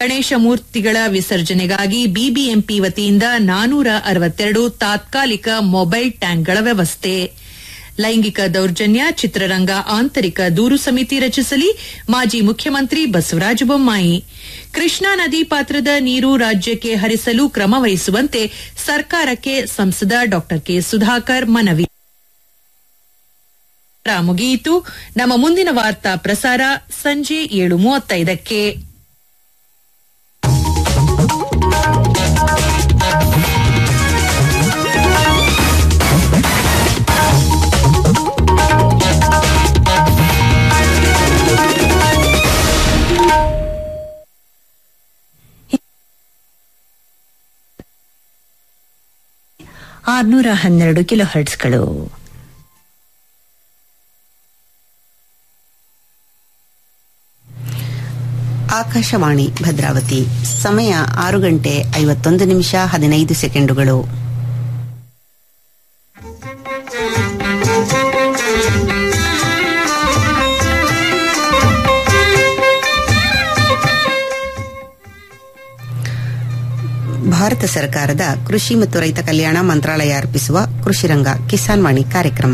ಗಣೇಶ ಮೂರ್ತಿಗಳ ವಿಸರ್ಜನೆಗಾಗಿ ಬಿಬಿಎಂಪಿ ವತಿಯಿಂದ ನಾನೂರ ಅರವತ್ತೆರಡು ತಾತ್ಕಾಲಿಕ ಮೊಬೈಲ್ ಟ್ಯಾಂಕ್ಗಳ ವ್ಯವಸ್ಥೆ ಲೈಂಗಿಕ ದೌರ್ಜನ್ಯ ಚಿತ್ರರಂಗ ಆಂತರಿಕ ದೂರು ಸಮಿತಿ ರಚಿಸಲಿ ಮಾಜಿ ಮುಖ್ಯಮಂತ್ರಿ ಬಸವರಾಜ ಬೊಮ್ಮಾಯಿ ಕೃಷ್ಣಾ ನದಿ ಪಾತ್ರದ ನೀರು ರಾಜ್ಯಕ್ಕೆ ಹರಿಸಲು ಕ್ರಮ ವಹಿಸುವಂತೆ ಸರ್ಕಾರಕ್ಕೆ ಸಂಸದ ಡಾ ಕೆ ಸುಧಾಕರ್ ಮನವಿ ಮುಗಿಯಿತು ನಮ್ಮ ಮುಂದಿನ ವಾರ್ತಾ ಪ್ರಸಾರ ಸಂಜೆ ಏಳು ಮೂವತ್ತೈದಕ್ಕೆ ಆರ್ನೂರ ಹನ್ನೆರಡು ಕಿಲೋ ಹರ್ಟ್ಸ್ಗಳು ಆಕಾಶವಾಣಿ ಭದ್ರಾವತಿ ಸಮಯ ಆರು ಗಂಟೆ ಐವತ್ತೊಂದು ನಿಮಿಷ ಹದಿನೈದು ಸೆಕೆಂಡುಗಳು ಭಾರತ ಸರ್ಕಾರದ ಕೃಷಿ ಮತ್ತು ರೈತ ಕಲ್ಯಾಣ ಮಂತ್ರಾಲಯ ಅರ್ಪಿಸುವ ಕೃಷಿರಂಗ ಕಿಸಾನ್ ವಾಣಿ ಕಾರ್ಯಕ್ರಮ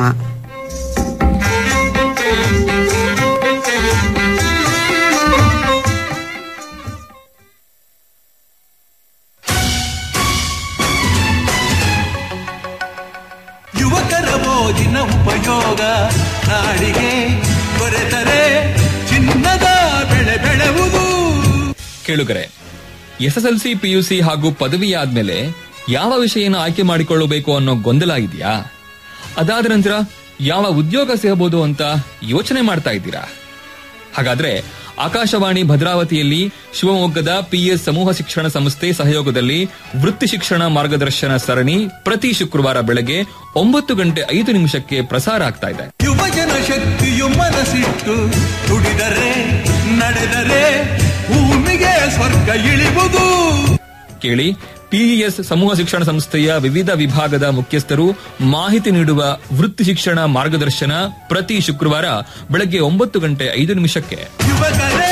ಯುವಕರ ಮೋಜಿನ ಉಪಯೋಗ ನಾಡಿಗೆ ದೊರೆತರೆ ಚಿನ್ನದ ಬೆಳೆ ಬೆಳೆವುದು ಕೇಳುಗರೆ ಎಸ್ಎಸ್ಎಲ್ಸಿ ಪಿಯುಸಿ ಹಾಗೂ ಪದವಿ ಆದ್ಮೇಲೆ ಯಾವ ವಿಷಯನ ಆಯ್ಕೆ ಮಾಡಿಕೊಳ್ಳಬೇಕು ಅನ್ನೋ ಗೊಂದಲ ಇದೆಯಾ ಅದಾದ ನಂತರ ಯಾವ ಉದ್ಯೋಗ ಸಿಗಬಹುದು ಅಂತ ಯೋಚನೆ ಮಾಡ್ತಾ ಇದ್ದೀರಾ ಹಾಗಾದ್ರೆ ಆಕಾಶವಾಣಿ ಭದ್ರಾವತಿಯಲ್ಲಿ ಶಿವಮೊಗ್ಗದ ಪಿಎಸ್ ಸಮೂಹ ಶಿಕ್ಷಣ ಸಂಸ್ಥೆ ಸಹಯೋಗದಲ್ಲಿ ವೃತ್ತಿ ಶಿಕ್ಷಣ ಮಾರ್ಗದರ್ಶನ ಸರಣಿ ಪ್ರತಿ ಶುಕ್ರವಾರ ಬೆಳಗ್ಗೆ ಒಂಬತ್ತು ಗಂಟೆ ಐದು ನಿಮಿಷಕ್ಕೆ ಪ್ರಸಾರ ಆಗ್ತಾ ಇದೆ ಯುವಜನ ಶಕ್ತಿಯು ಮನಸ್ಸಿಟ್ಟು ದುಡಿದರೆ ನಡೆದರೆ ಭೂಮಿಗೆ ಸ್ವರ್ಗ ಇಳಿವುದು ಕೇಳಿ ಪಿಇಎಸ್ ಸಮೂಹ ಶಿಕ್ಷಣ ಸಂಸ್ಥೆಯ ವಿವಿಧ ವಿಭಾಗದ ಮುಖ್ಯಸ್ಥರು ಮಾಹಿತಿ ನೀಡುವ ವೃತ್ತಿ ಶಿಕ್ಷಣ ಮಾರ್ಗದರ್ಶನ ಪ್ರತಿ ಶುಕ್ರವಾರ ಬೆಳಗ್ಗೆ ಒಂಬತ್ತು ಗಂಟೆ ಐದು ನಿಮಿಷಕ್ಕೆ ಯುವಕರೇ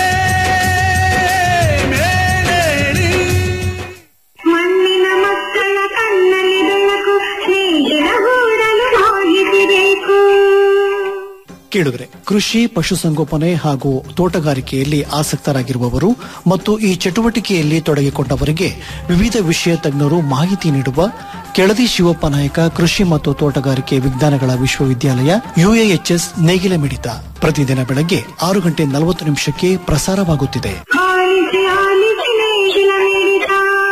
ಮೇಲೇಳಿ ಮಣ್ಣಿನ ಮಕ್ಕಳ ಕಣ್ಣಲ್ಲಿ ಬೆಳಕು ಸ್ನೇಹಿತರ ಗೂಡಲು ಹೋಗಿಸಿಬೇಕು ಕೇಳುಗರೆ ಕೃಷಿ ಪಶುಸಂಗೋಪನೆ ಹಾಗೂ ತೋಟಗಾರಿಕೆಯಲ್ಲಿ ಆಸಕ್ತರಾಗಿರುವವರು ಮತ್ತು ಈ ಚಟುವಟಿಕೆಯಲ್ಲಿ ತೊಡಗಿಕೊಂಡವರಿಗೆ ವಿವಿಧ ವಿಷಯ ತಜ್ಞರು ಮಾಹಿತಿ ನೀಡುವ ಕೆಳದಿ ಶಿವಪ್ಪ ನಾಯಕ ಕೃಷಿ ಮತ್ತು ತೋಟಗಾರಿಕೆ ವಿಜ್ಞಾನಗಳ ವಿಶ್ವವಿದ್ಯಾಲಯ ಯುಎಎಚ್ಎಸ್ ನೇಗಿಲ ಮಿಡಿತ ಪ್ರತಿದಿನ ಬೆಳಗ್ಗೆ ಆರು ಗಂಟೆ ನಲವತ್ತು ನಿಮಿಷಕ್ಕೆ ಪ್ರಸಾರವಾಗುತ್ತಿದೆ ಆಲಿಸಿ ಆಲಿಸಿ ನೇಗಿಲ ಮಿಡಿತ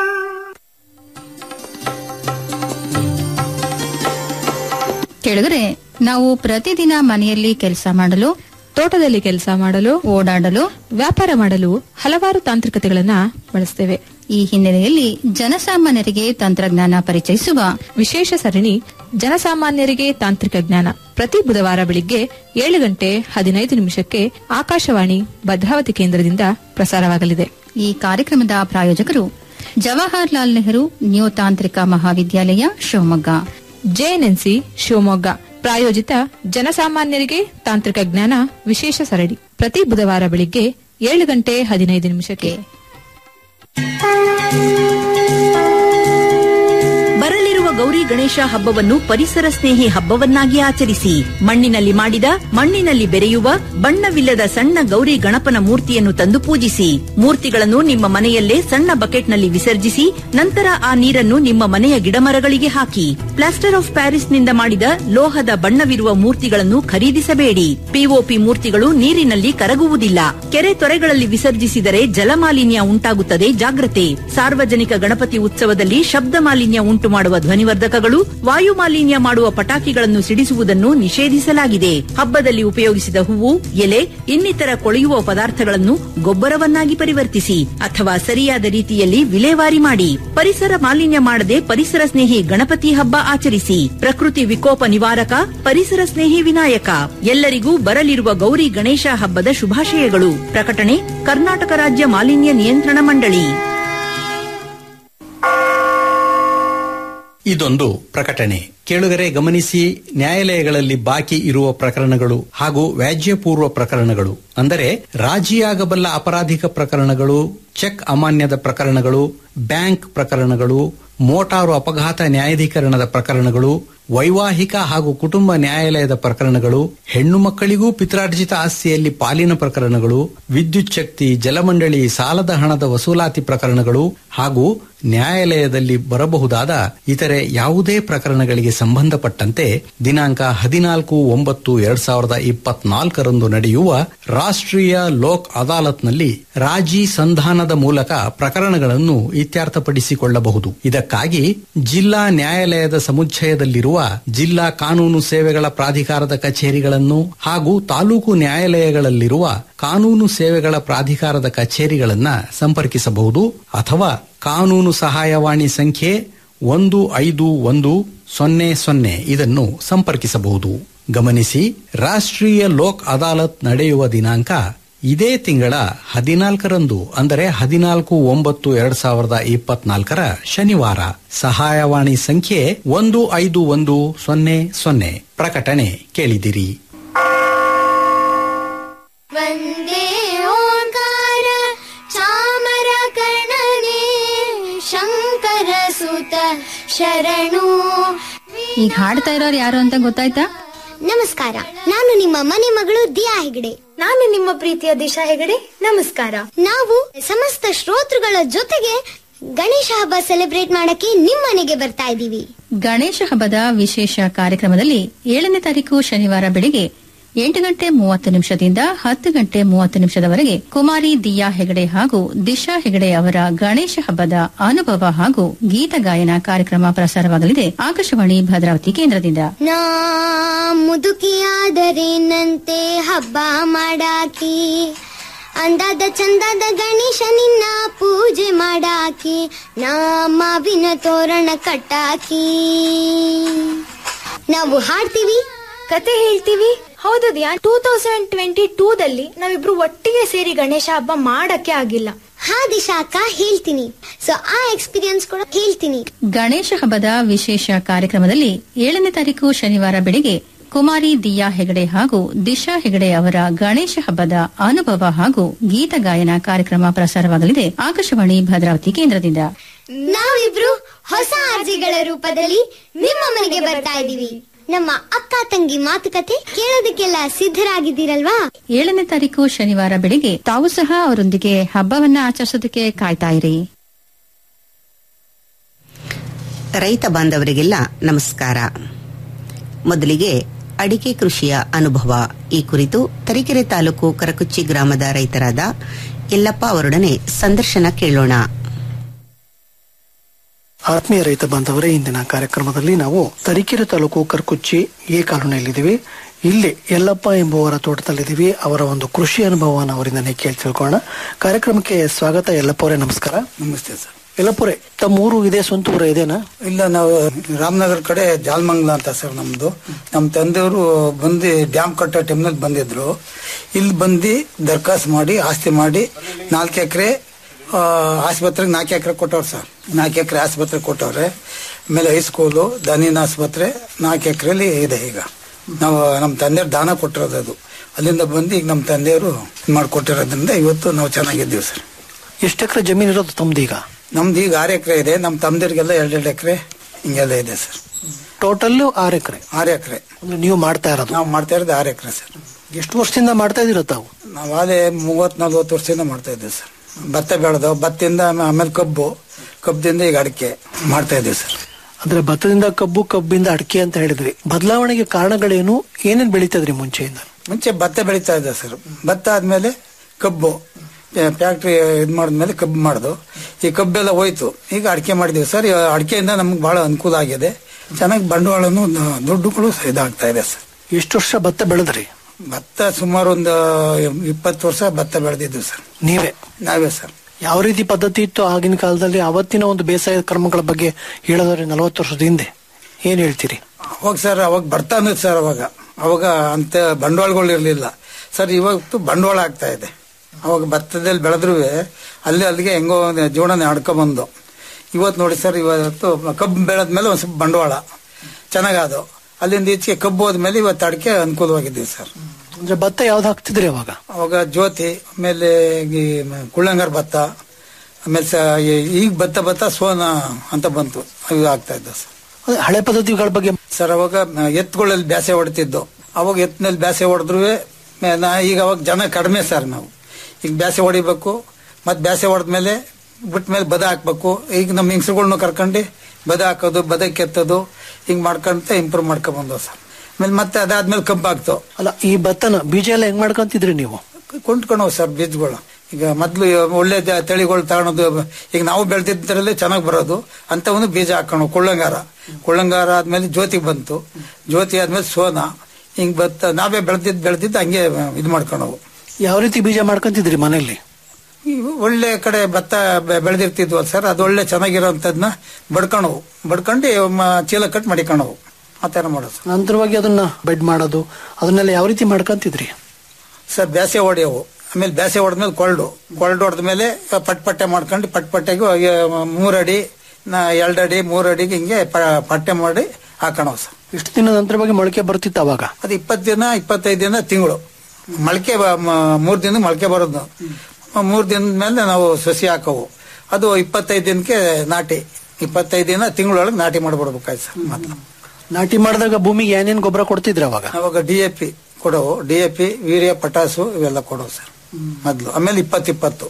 ಕೇಳಿದ್ರೆ ನಾವು ಪ್ರತಿದಿನ ಮನೆಯಲ್ಲಿ ಕೆಲಸ ಮಾಡಲು ತೋಟದಲ್ಲಿ ಕೆಲಸ ಮಾಡಲು ಓಡಾಡಲು ವ್ಯಾಪಾರ ಮಾಡಲು ಹಲವಾರು ತಾಂತ್ರಿಕತೆಗಳನ್ನ ಬಳಸ್ತೇವೆ ಈ ಹಿನ್ನೆಲೆಯಲ್ಲಿ ಜನಸಾಮಾನ್ಯರಿಗೆ ತಂತ್ರಜ್ಞಾನ ಪರಿಚಯಿಸುವ ವಿಶೇಷ ಸರಣಿ ಜನಸಾಮಾನ್ಯರಿಗೆ ತಾಂತ್ರಿಕ ಜ್ಞಾನ ಪ್ರತಿ ಬುಧವಾರ ಬೆಳಿಗ್ಗೆ ಏಳು ಗಂಟೆ ಹದಿನೈದು ನಿಮಿಷಕ್ಕೆ ಆಕಾಶವಾಣಿ ಭದ್ರಾವತಿ ಕೇಂದ್ರದಿಂದ ಪ್ರಸಾರವಾಗಲಿದೆ ಈ ಕಾರ್ಯಕ್ರಮದ ಪ್ರಾಯೋಜಕರು ಜವಾಹರ್ಲಾಲ್ ನೆಹರು ನ್ಯೂ ತಾಂತ್ರಿಕ ಮಹಾವಿದ್ಯಾಲಯ ಶಿವಮೊಗ್ಗ ಜೆಎನ್ಎನ್ಸಿ ಶಿವಮೊಗ್ಗ ಪ್ರಾಯೋಜಿತ ಜನಸಾಮಾನ್ಯರಿಗೆ ತಾಂತ್ರಿಕ ಜ್ಞಾನ ವಿಶೇಷ ಸರಣಿ ಪ್ರತಿ ಬುಧವಾರ ಬೆಳಿಗ್ಗೆ ಏಳು ಗಂಟೆ ಹದಿನೈದು ನಿಮಿಷಕ್ಕೆ ಬರಲಿರುವ ಗೌರಿ ಗಣೇಶ ಹಬ್ಬವನ್ನು ಪರಿಸರ ಸ್ನೇಹಿ ಹಬ್ಬವನ್ನಾಗಿ ಆಚರಿಸಿ ಮಣ್ಣಿನಲ್ಲಿ ಮಾಡಿದ ಮಣ್ಣಿನಲ್ಲಿ ಬೆರೆಯುವ ಬಣ್ಣವಿಲ್ಲದ ಸಣ್ಣ ಗೌರಿ ಗಣಪನ ಮೂರ್ತಿಯನ್ನು ತಂದು ಪೂಜಿಸಿ ಮೂರ್ತಿಗಳನ್ನು ನಿಮ್ಮ ಮನೆಯಲ್ಲೇ ಸಣ್ಣ ಬಕೆಟ್ನಲ್ಲಿ ವಿಸರ್ಜಿಸಿ ನಂತರ ಆ ನೀರನ್ನು ನಿಮ್ಮ ಮನೆಯ ಗಿಡಮರಗಳಿಗೆ ಹಾಕಿ ಪ್ಲಾಸ್ಟರ್ ಆಫ್ ಪ್ಯಾರಿಸ್ನಿಂದ ಮಾಡಿದ ಲೋಹದ ಬಣ್ಣವಿರುವ ಮೂರ್ತಿಗಳನ್ನು ಖರೀದಿಸಬೇಡಿ ಪಿಒಪಿ ಮೂರ್ತಿಗಳು ನೀರಿನಲ್ಲಿ ಕರಗುವುದಿಲ್ಲ ಕೆರೆ ತೊರೆಗಳಲ್ಲಿ ವಿಸರ್ಜಿಸಿದರೆ ಜಲಮಾಲಿನ್ಯ ಉಂಟಾಗುತ್ತದೆ ಜಾಗ್ರತೆ ಸಾರ್ವಜನಿಕ ಗಣಪತಿ ಉತ್ಸವದಲ್ಲಿ ಶಬ್ದ ಮಾಲಿನ್ಯ ಉಂಟು ಮಾಡುವ ಧ್ವನಿವರ್ಧಕಗಳು ವಾಯು ಮಾಲಿನ್ಯ ಮಾಡುವ ಪಟಾಕಿಗಳನ್ನು ಸಿಡಿಸುವುದನ್ನು ನಿಷೇಧಿಸಲಾಗಿದೆ ಹಬ್ಬದಲ್ಲಿ ಉಪಯೋಗಿಸಿದ ಹೂವು ಎಲೆ ಇನ್ನಿತರ ಕೊಳೆಯುವ ಪದಾರ್ಥಗಳನ್ನು ಗೊಬ್ಬರವನ್ನಾಗಿ ಪರಿವರ್ತಿಸಿ ಅಥವಾ ಸರಿಯಾದ ರೀತಿಯಲ್ಲಿ ವಿಲೇವಾರಿ ಮಾಡಿ ಪರಿಸರ ಮಾಲಿನ್ಯ ಮಾಡದೆ ಪರಿಸರ ಸ್ನೇಹಿ ಗಣಪತಿ ಹಬ್ಬ ಆಚರಿಸಿ ಪ್ರಕೃತಿ ವಿಕೋಪ ನಿವಾರಕ ಪರಿಸರ ಸ್ನೇಹಿ ವಿನಾಯಕ ಎಲ್ಲರಿಗೂ ಬರಲಿರುವ ಗೌರಿ ಗಣೇಶ ಹಬ್ಬದ ಶುಭಾಶಯಗಳು ಪ್ರಕಟಣೆ ಕರ್ನಾಟಕ ರಾಜ್ಯ ಮಾಲಿನ್ಯ ನಿಯಂತ್ರಣ ಮಂಡಳಿ ಇದೊಂದು ಪ್ರಕಟಣೆ ಕೇಳುಗರೆ ಗಮನಿಸಿ ನ್ಯಾಯಾಲಯಗಳಲ್ಲಿ ಬಾಕಿ ಇರುವ ಪ್ರಕರಣಗಳು ಹಾಗೂ ವ್ಯಾಜ್ಯಪೂರ್ವ ಪ್ರಕರಣಗಳು ಅಂದರೆ ರಾಜಿಯಾಗಬಲ್ಲ ಅಪರಾಧಿಕ ಪ್ರಕರಣಗಳು ಚೆಕ್ ಅಮಾನ್ಯದ ಪ್ರಕರಣಗಳು ಬ್ಯಾಂಕ್ ಪ್ರಕರಣಗಳು ಮೋಟಾರು ಅಪಘಾತ ನ್ಯಾಯಾಧೀಕರಣದ ಪ್ರಕರಣಗಳು ವೈವಾಹಿಕ ಹಾಗೂ ಕುಟುಂಬ ನ್ಯಾಯಾಲಯದ ಪ್ರಕರಣಗಳು ಹೆಣ್ಣು ಮಕ್ಕಳಿಗೂ ಪಿತ್ರಾರ್ಜಿತ ಆಸ್ತಿಯಲ್ಲಿ ಪಾಲಿನ ಪ್ರಕರಣಗಳು ವಿದ್ಯುತ್ ಶಕ್ತಿ ಜಲಮಂಡಳಿ ಸಾಲದ ಹಣದ ವಸೂಲಾತಿ ಪ್ರಕರಣಗಳು ಹಾಗೂ ನ್ಯಾಯಾಲಯದಲ್ಲಿ ಬರಬಹುದಾದ ಇತರೆ ಯಾವುದೇ ಪ್ರಕರಣಗಳಿಗೆ ಸಂಬಂಧಪಟ್ಟಂತೆ ದಿನಾಂಕ ಹದಿನಾಲ್ಕು ಒಂಬತ್ತು ಎರಡ್ ಸಾವಿರದ ಇಪ್ಪತ್ನಾಲ್ಕರಂದು ನಡೆಯುವ ರಾಷ್ಟ್ರೀಯ ಲೋಕ್ ಅದಾಲತ್ನಲ್ಲಿ ರಾಜಿ ಸಂಧಾನದ ಮೂಲಕ ಪ್ರಕರಣಗಳನ್ನು ಇತ್ಯರ್ಥಪಡಿಸಿಕೊಳ್ಳಬಹುದು ಇದಕ್ಕಾಗಿ ಜಿಲ್ಲಾ ನ್ಯಾಯಾಲಯದ ಸಮುಚ್ಚಯದಲ್ಲಿರುವ ಜಿಲ್ಲಾ ಕಾನೂನು ಸೇವೆಗಳ ಪ್ರಾಧಿಕಾರದ ಕಚೇರಿಗಳನ್ನು ಹಾಗೂ ತಾಲೂಕು ನ್ಯಾಯಾಲಯಗಳಲ್ಲಿರುವ ಕಾನೂನು ಸೇವೆಗಳ ಪ್ರಾಧಿಕಾರದ ಕಚೇರಿಗಳನ್ನ ಸಂಪರ್ಕಿಸಬಹುದು ಅಥವಾ ಕಾನೂನು ಸಹಾಯವಾಣಿ ಸಂಖ್ಯೆ ಒಂದು ಐದು ಒಂದು ಸೊನ್ನೆ ಸೊನ್ನೆ ಇದನ್ನು ಸಂಪರ್ಕಿಸಬಹುದು ಗಮನಿಸಿ ರಾಷ್ಟ್ರೀಯ ಲೋಕ್ ಅದಾಲತ್ ನಡೆಯುವ ದಿನಾಂಕ ಇದೇ ತಿಂಗಳ ಹದಿನಾಲ್ಕರಂದು ಅಂದರೆ ಹದಿನಾಲ್ಕು ಒಂಬತ್ತು ಎರಡ್ ಸಾವಿರದ ಇಪ್ಪತ್ನಾಲ್ಕರ ಶನಿವಾರ ಸಹಾಯವಾಣಿ ಸಂಖ್ಯೆ ಒಂದು ಐದು ಒಂದು ಸೊನ್ನೆ ಸೊನ್ನೆ ಪ್ರಕಟಣೆ ಕೇಳಿದಿರಿ ವಂದೇ ಓಂಕಾರ ಚಾಮರ ಕರ್ಣನೆ ಶಂಕರ ಸುತ ಶರಣು ಈಗ ಹಾಡ್ತಾ ಇರೋರು ಯಾರು ಅಂತ ಗೊತ್ತಾಯ್ತಾ ನಮಸ್ಕಾರ ನಾನು ನಿಮ್ಮ ಮನೆ ಮಗಳು ದಿಯಾ ಹೆಗಡೆ ನಾನು ನಿಮ್ಮ ಪ್ರೀತಿಯ ದಿಶಾ ಹೆಗಡೆ ನಮಸ್ಕಾರ ನಾವು ಸಮಸ್ತ ಶ್ರೋತೃಗಳ ಜೊತೆಗೆ ಗಣೇಶ ಹಬ್ಬ ಸೆಲೆಬ್ರೇಟ್ ಮಾಡಕ್ಕೆ ನಿಮ್ಮನೆಗೆ ಬರ್ತಾ ಇದ್ದೀವಿ ಗಣೇಶ ಹಬ್ಬದ ವಿಶೇಷ ಕಾರ್ಯಕ್ರಮದಲ್ಲಿ ಏಳನೇ ತಾರೀಕು ಶನಿವಾರ ಬೆಳಿಗ್ಗೆ ಎಂಟು ಗಂಟೆ ಮೂವತ್ತು ನಿಮಿಷದಿಂದ ಹತ್ತು ಗಂಟೆ ಮೂವತ್ತು ನಿಮಿಷದವರೆಗೆ ಕುಮಾರಿ ದಿಯಾ ಹೆಗಡೆ ಹಾಗೂ ದಿಶಾ ಹೆಗಡೆ ಅವರ ಗಣೇಶ ಹಬ್ಬದ ಅನುಭವ ಹಾಗೂ ಗೀತ ಗಾಯನ ಕಾರ್ಯಕ್ರಮ ಪ್ರಸಾರವಾಗಲಿದೆ ಆಕಾಶವಾಣಿ ಭದ್ರಾವತಿ ಕೇಂದ್ರದಿಂದ ನಾ ಮುದುಕಿಯಾದರೇನಂತೆ ಹಬ್ಬ ಮಾಡಾಕಿ ಅಂದಾದ ಚಂದಾದ ಗಣೇಶ ನಿನ್ನ ಪೂಜೆ ಮಾಡಾಕಿ ನಾ ಮಾವಿನ ತೋರಣ ಕಟ್ಟಾಕಿ ನಾವು ಹಾಡ್ತೀವಿ ಕತೆ ಹೇಳ್ತೀವಿ ಹೌದು ದಿಯಾ ಟೂ ತೌಸಂಡ್ ಟ್ವೆಂಟಿ ಟೂ ದಲ್ಲಿ ನಾವಿಬ್ರು ಒಟ್ಟಿಗೆ ಸೇರಿ ಗಣೇಶ ಹಬ್ಬ ಮಾಡಕ್ಕೆ ಆಗಿಲ್ಲ ಹಾ ದಿಶಾ ಅಕ್ಕ ಹೇಳ್ತೀನಿ ಸೊ ಆ ಎಕ್ಸ್ಪೀರಿಯನ್ಸ್ ಕೂಡ ಹೇಳ್ತೀನಿ ಗಣೇಶ ಹಬ್ಬದ ವಿಶೇಷ ಕಾರ್ಯಕ್ರಮದಲ್ಲಿ ಏಳನೇ ತಾರೀಕು ಶನಿವಾರ ಬೆಳಿಗ್ಗೆ ಕುಮಾರಿ ದಿಯಾ ಹೆಗಡೆ ಹಾಗೂ ದಿಶಾ ಹೆಗಡೆ ಅವರ ಗಣೇಶ ಹಬ್ಬದ ಅನುಭವ ಹಾಗೂ ಗೀತ ಗಾಯನ ಕಾರ್ಯಕ್ರಮ ಪ್ರಸಾರವಾಗಲಿದೆ ಆಕಾಶವಾಣಿ ಭದ್ರಾವತಿ ಕೇಂದ್ರದಿಂದ ನಾವಿಬ್ರು ಹೊಸ ಅರ್ಜಿಗಳ ರೂಪದಲ್ಲಿ ನಿಮ್ಮ ಮನೆಗೆ ಬರ್ತಾ ಇದೀವಿ ನಮ್ಮ ಅಕ್ಕ ತಂಗಿ ಮಾತುಕತೆ ಕೇಳೋದಕ್ಕೆಲ್ಲ ಸಿದ್ಧರಾಗಿದ್ದೀರಲ್ವಾ ಏಳನೇ ತಾರೀಕು ಶನಿವಾರ ಬೆಳಿಗ್ಗೆ ತಾವು ಸಹ ಅವರೊಂದಿಗೆ ಹಬ್ಬವನ್ನ ಆಚರಿಸೋದಕ್ಕೆ ಕಾಯ್ತಾ ಇರಿ ರೈತ ಬಾಂಧವರಿಗೆಲ್ಲ ನಮಸ್ಕಾರ ಮೊದಲಿಗೆ ಅಡಿಕೆ ಕೃಷಿಯ ಅನುಭವ ಈ ಕುರಿತು ತರೀಕೆರೆ ತಾಲೂಕು ಕರಕುಚ್ಚಿ ಗ್ರಾಮದ ರೈತರಾದ ಯಲ್ಲಪ್ಪ ಅವರೊಡನೆ ಸಂದರ್ಶನ ಕೇಳೋಣ ಆತ್ಮೀಯ ರೈತ ಬಾಂಧವರೇ ಇಂದಿನ ಕಾರ್ಯಕ್ರಮದಲ್ಲಿ ನಾವು ತರೀಕೆರೆ ತಾಲೂಕು ಕರ್ಕುಚ್ಚಿ ಎ ಕಾಲೋನಿಯಲ್ಲಿದ್ದೀವಿ ಇಲ್ಲಿ ಯಲ್ಲಪ್ಪ ಎಂಬುವರ ತೋಟದಲ್ಲಿದ್ದೀವಿ ಅವರ ಒಂದು ಕೃಷಿ ಅನುಭವವನ್ನು ಅವರಿಂದನೇ ಕೇಳಿ ತಿಳ್ಕೊಳ್ಳೋಣ ಕಾರ್ಯಕ್ರಮಕ್ಕೆ ಸ್ವಾಗತ ಯಲ್ಲಪ್ಪ ಅವರೇ ನಮಸ್ಕಾರ ನಮಸ್ತೆ ಸರ್ ಯಲ್ಲಪ್ಪರೇ ತಮ್ಮ ಊರು ಇದೆ ಸ್ವಂತ ಊರ ಇದೇನಾ ಇಲ್ಲ ನಾವು ರಾಮನಗರ ಕಡೆ ಜಾಲ್ಮಂಗ್ಲ ಅಂತ ಸರ್ ನಮ್ದು ನಮ್ಮ ತಂದೆಯವರು ಬಂದು ಡ್ಯಾಮ್ ಕಟ್ಟೋ ಟೈಮ್ನಲ್ಲಿ ಬಂದಿದ್ರು ಇಲ್ಲಿ ಬಂದು ದರ್ಖಾಸ್ತ್ ಮಾಡಿ ಆಸ್ತಿ ಮಾಡಿ ನಾಲ್ಕು ಎಕರೆ ಆಸ್ಪತ್ರೆಗೆ ನಾಲ್ಕು ಎಕರೆ ಕೊಟ್ಟವ್ರು ಸರ್ ನಾಲ್ಕು ಎಕರೆ ಆಸ್ಪತ್ರೆ ಕೊಟ್ಟವ್ರೆ ಆಮೇಲೆ ಹೈಸ್ಕೂಲು ದನಿನ ಆಸ್ಪತ್ರೆ ನಾಲ್ಕು ಎಕರೆಲಿ ಇದೆ ಈಗ ನಾವು ನಮ್ಮ ತಂದೆಯವ್ರು ದಾನ ಕೊಟ್ಟಿರೋದು ಅದು ಅಲ್ಲಿಂದ ಬಂದು ಈಗ ನಮ್ಮ ತಂದೆಯವರು ಮಾಡಿಕೊಟ್ಟಿರೋದ್ರಿಂದ ಇವತ್ತು ನಾವು ಚೆನ್ನಾಗಿದ್ದೀವಿ ಸರ್ ಎಷ್ಟು ಎಕರೆ ಜಮೀನು ಇರೋದು ತಮ್ದು ಈಗ ನಮ್ದು ಈಗ ಆರು ಎಕರೆ ಇದೆ ನಮ್ಮ ತಮ್ಮದಿರಿಗೆಲ್ಲ ಎರಡೆರಡು ಎಕರೆ ಹಿಂಗೆಲ್ಲ ಇದೆ ಸರ್ ಟೋಟಲ್ ಆರು ಎಕರೆ ಆರು ಎಕರೆ ಅಂದ್ರೆ ನೀವು ಮಾಡ್ತಾ ಇರೋದು ನಾವು ಮಾಡ್ತಾ ಇರೋದು ಆರು ಎಕರೆ ಸರ್ ಎಷ್ಟು ವರ್ಷದಿಂದ ಮಾಡ್ತಾ ಇದೀರ ತಾವು ನಾವು ಅದೇ ಮೂವತ್ ನಲ್ವತ್ತು ವರ್ಷದಿಂದ ಮಾಡ್ತಾ ಇದ್ದೀವಿ ಸರ್ ಭತ್ತ ಬೆಳೆದು ಭತ್ತದಿಂದ ಆಮೇ- ಆಮೇಲೆ ಕಬ್ಬು ಕಬ್ಬದಿಂದ ಈಗ ಅಡಿಕೆ ಮಾಡ್ತಾ ಇದ್ದೀವಿ ಸರ್ ಅಂದ್ರೆ ಭತ್ತದಿಂದ ಕಬ್ಬು ಕಬ್ಬಿಂದ ಅಡಿಕೆ ಅಂತ ಹೇಳಿದ್ರಿ ಬದಲಾವಣೆಗೆ ಕಾರಣಗಳೇನು ಏನೇನ್ ಬೆಳೀತದ್ರಿ ಮುಂಚೆಯಿಂದ ಮುಂಚೆ ಭತ್ತ ಬೆಳೀತಾ ಇದ್ದೆ ಸರ್ ಭತ್ತ ಆದ್ಮೇಲೆ ಕಬ್ಬು ಫ್ಯಾಕ್ಟ್ರಿ ಇದು ಮಾಡಿದ್ಮೇಲೆ ಕಬ್ಬು ಮಾಡ್ದು ಈ ಕಬ್ಬೆಲ್ಲ ಹೋಯ್ತು ಈಗ ಅಡಿಕೆ ಮಾಡಿದೀವಿ ಸರ್ ಈ ಅಡಿಕೆಯಿಂದ ನಮ್ಗೆ ಬಹಳ ಅನುಕೂಲ ಆಗಿದೆ ಚೆನ್ನಾಗಿ ಬಂಡವಾಳನು ದುಡ್ಡುಗಳು ಇದಾಗ್ತಾ ಇದೆ ಸರ್ ಎಷ್ಟು ವರ್ಷ ಭತ್ತ ಬೆಳೆದ್ರಿ ಭತ್ತ ಸುಮಾರು ಒಂದು ಇಪ್ಪತ್ತು ವರ್ಷ ಭತ್ತ ಬೆಳೆದಿದ್ವಿ ಸರ್ ನೀವೇ ನಾವೇ ಸರ್ ಯಾವ ರೀತಿ ಪದ್ಧತಿ ಇತ್ತು ಆಗಿನ ಕಾಲದಲ್ಲಿ ಅವತ್ತಿನ ಒಂದು ಬೇಸಾಯ ಕ್ರಮಗಳ ಬಗ್ಗೆ ಹೇಳೋದ್ರೆ ನಲವತ್ತು ವರ್ಷದ ಹಿಂದೆ ಏನ್ ಹೇಳ್ತೀರಿ ಅವಾಗ ಸರ್ ಅವಾಗ ಬರ್ತಾ ಅನ್ನೋದು ಸರ್ ಅವಾಗ ಅವಾಗ ಅಂತ ಬಂಡವಾಳಗಳು ಇರಲಿಲ್ಲ ಸರ್ ಇವತ್ತು ಬಂಡವಾಳ ಆಗ್ತಾ ಇದೆ ಅವಾಗ ಭತ್ತದಲ್ಲಿ ಬೆಳೆದ್ರು ಅಲ್ಲಿ ಅಲ್ಲಿಗೆ ಹೆಂಗೋ ಒಂದ್ ಜೀವನ ನಡ್ಕೊಂಬಂದು ಇವತ್ತು ನೋಡಿ ಸರ್ ಇವತ್ತು ಕಬ್ಬು ಬೆಳೆದ್ಮೇಲೆ ಒಂದು ಸ್ವಲ್ಪ ಬಂಡವಾಳ ಚೆನ್ನಾಗಾದವು ಅಲ್ಲಿಂದ ಈಚೆಗೆ ಕಬ್ಬು ಹೋದ್ಮೇಲೆ ಇವತ್ತು ಅಡಿಕೆ ಅನುಕೂಲವಾಗಿದ್ದೀವಿ ಸರ್ ಅಂದ್ರೆ ಭತ್ತ ಯಾವ್ದು ಹಾಕ್ತಿದ್ರಿ ಅವಾಗ ಅವಾಗ ಜ್ಯೋತಿ ಆಮೇಲೆ ಈ ಮ- ಕುಳ್ಳಂಗಾರ್ ಭತ್ತ ಆಮೇಲೆ ಸ ಈ- ಈಗ ಭತ್ತ ಭತ್ತ ಸೋನ ಅಂತ ಬಂತು ಅದು ಆಗ್ತಾ ಇದ್ದ ಸರ್ ಅದೇ ಹಳೆ ಪದ್ಧತಿಗಳ ಬಗ್ಗೆ ಸರ್ ಅವಾಗ ಮ- ಎತ್ತುಗಳಲ್ಲಿ ಬ್ಯಾಸೆ ಹೊಡ್ತಿದ್ದು ಅವಾಗ ಎತ್ತಿನಲ್ಲಿ ಬ್ಯಾಸೆ ಹೊಡೆದ್ರು ನಾ ಈಗ ಅವಾಗ ಜನ ಕಡಿಮೆ ಸರ್ ನಾವು ಈಗ ಬ್ಯಾಸೆ ಹೊಡಿಬೇಕು ಮತ್ತೆ ಬ್ಯಾಸೆ ಹೊಡೆದ್ಮೇಲೆ ಬಿಟ್ಟ ಮೇಲೆ ಬದ ಹಾಕ್ಬೇಕು ಈಗ ನಮ್ಮ ಹಿಂಗ್ಸ್ರುಗಳ್ನು ಕರ್ಕೊಂಡು ಬದ ಹಾಕೋದು ಬದ ಕೆತ್ತೋದು ಹಿಂಗ್ ಮಾಡ್ಕೊಂತ ಇಂಪ್ರೂವ್ ಮಾಡ್ಕೊಂಡ್ ಬಂದವು ಸರ್ ಆಮೇಲೆ ಮತ್ತೆ ಅದಾದ್ಮೇಲೆ ಕಬ್ಬು ಹಾಕ್ತು ಅಲ್ಲ ಈ ಭತ್ತನ ಬೀಜ ಎಲ್ಲ ಹೆಂಗ್ ಮಾಡ್ಕೊಂತಿದ್ರಿ ನೀವು ಕೊಂಡ್ಕೊಳವು ಸರ್ ಬೀಜಗಳು ಈಗ ಮೊದ್ಲು ಒಳ್ಳೆ ಜ- ತಳಿಗಳು ತಗೊಳೋದು ಈಗ ನಾವು ಬೆಳೆದಿದ್ದರಲ್ಲಿ ಚೆನ್ನಾಗಿ ಬರೋದು ಅಂತವನು ಬೀಜ ಹಾಕೋಣ ಕೊಳ್ಳಂಗಾರ ಕೊಳ್ಳಂಗಾರ ಆದ್ಮೇಲೆ ಜ್ಯೋತಿ ಬಂತು ಜ್ಯೋತಿ ಆದ್ಮೇಲೆ ಸೋನ ಹಿಂಗ್ ಭತ್ತ ನಾವೇ ಬೆಳೆದಿದ್ದು ಬೆಳೆದಿದ್ದು ಹಂಗೆ ಇದು ಮಾಡ್ಕೊಳವು ಯಾವ ರೀತಿ ಬೀಜ ಮಾಡ್ಕೊಂತಿದ್ರಿ ಮನೆಯಲ್ಲಿ ಈ ಒಳ್ಳೆ ಕಡೆ ಭತ್ತ ಬೆ- ಬೆಳೆದಿರ್ತಿದ್ವಲ್ಲ ಸರ್ ಅದು ಒಳ್ಳೆ ಚೆನ್ನಾಗಿರೋಂಥದ್ನ ಬಡ್ಕೊಳವು ಬಡ್ಕೊಂಡು ಮ- ಚೀಲ ಕಟ್ ಮಾಡಿಕೊಳವು ಆ ಥರ ಮಾಡೋದು ನಂತರವಾಗಿ ಅದನ್ನ ಬೆಡ್ ಮಾಡೋದು ಅದನ್ನೆಲ್ಲ ಯಾವ ರೀತಿ ಮಾಡ್ಕೊಂತಿದ್ರಿ ಸರ್ ಬ್ಯಾಸೆ ಹೊಡೆಯವು ಆಮೇಲೆ ಬ್ಯಾಸೆ ಹೊಡೆದ್ಮೇಲೆ ಕೊಳ್ಡು ಕೊಳ್ಡು ಹೊಡೆದ್ಮೇಲೆ ಪಟ್ ಪಟ್ಟೆ ಮಾಡ್ಕೊಂಡು ಪಟ್ ಪಟ್ಟೆಗೂ ಹಾಗೆ ಮೂರಡಿ ಎರಡು ಅಡಿ ಮೂರು ಅಡಿಗೆ ಹಿಂಗೆ ಪ- ಪಟ್ಟೆ ಮಾಡಿ ಹಾಕೋಣವು ಸರ್ ಎಷ್ಟು ದಿನದ ನಂತರವಾಗಿ ಮೊಳಕೆ ಬರ್ತಿತ್ತು ಅವಾಗ ಅದು ಇಪ್ಪತ್ತು ದಿನ ಇಪ್ಪತ್ತೈದು ದಿನ ತಿಂಗಳು ಮೊಳಕೆ ಬ- ಮ- ಮೂರ್ ದಿನ ಮೊಳಕೆ ಬರೋದು ಮೂರ್ ದಿನದ ಮೇಲೆ ನಾವು ಸಸಿ ಹಾಕವು ಅದು ಇಪ್ಪತ್ತೈದು ದಿನಕ್ಕೆ ನಾಟಿ ಇಪ್ಪತ್ತೈದು ದಿನ ತಿಂಗಳೊಳಗೆ ನಾಟಿ ಮಾಡ್ಬಿಡ್ಬೇಕಾಯ್ತು ಸರ್ ಮೊದ್ಲು ನಾಟಿ ಮಾಡಿದಾಗ ಭೂಮಿಗೆ ಏನೇನ್ ಗೊಬ್ಬರ ಕೊಡ್ತಿದ್ರಿ ಅವಾಗ ಅವಾಗ ಡಿ ಎ ಪಿ ಕೊಡವು D A P urea potash ಇವೆಲ್ಲ ಕೊಡವು ಸರ್ ಮೊದ್ಲು ಆಮೇಲೆ ಇಪ್ಪತ್ತು ಇಪ್ಪತ್ತು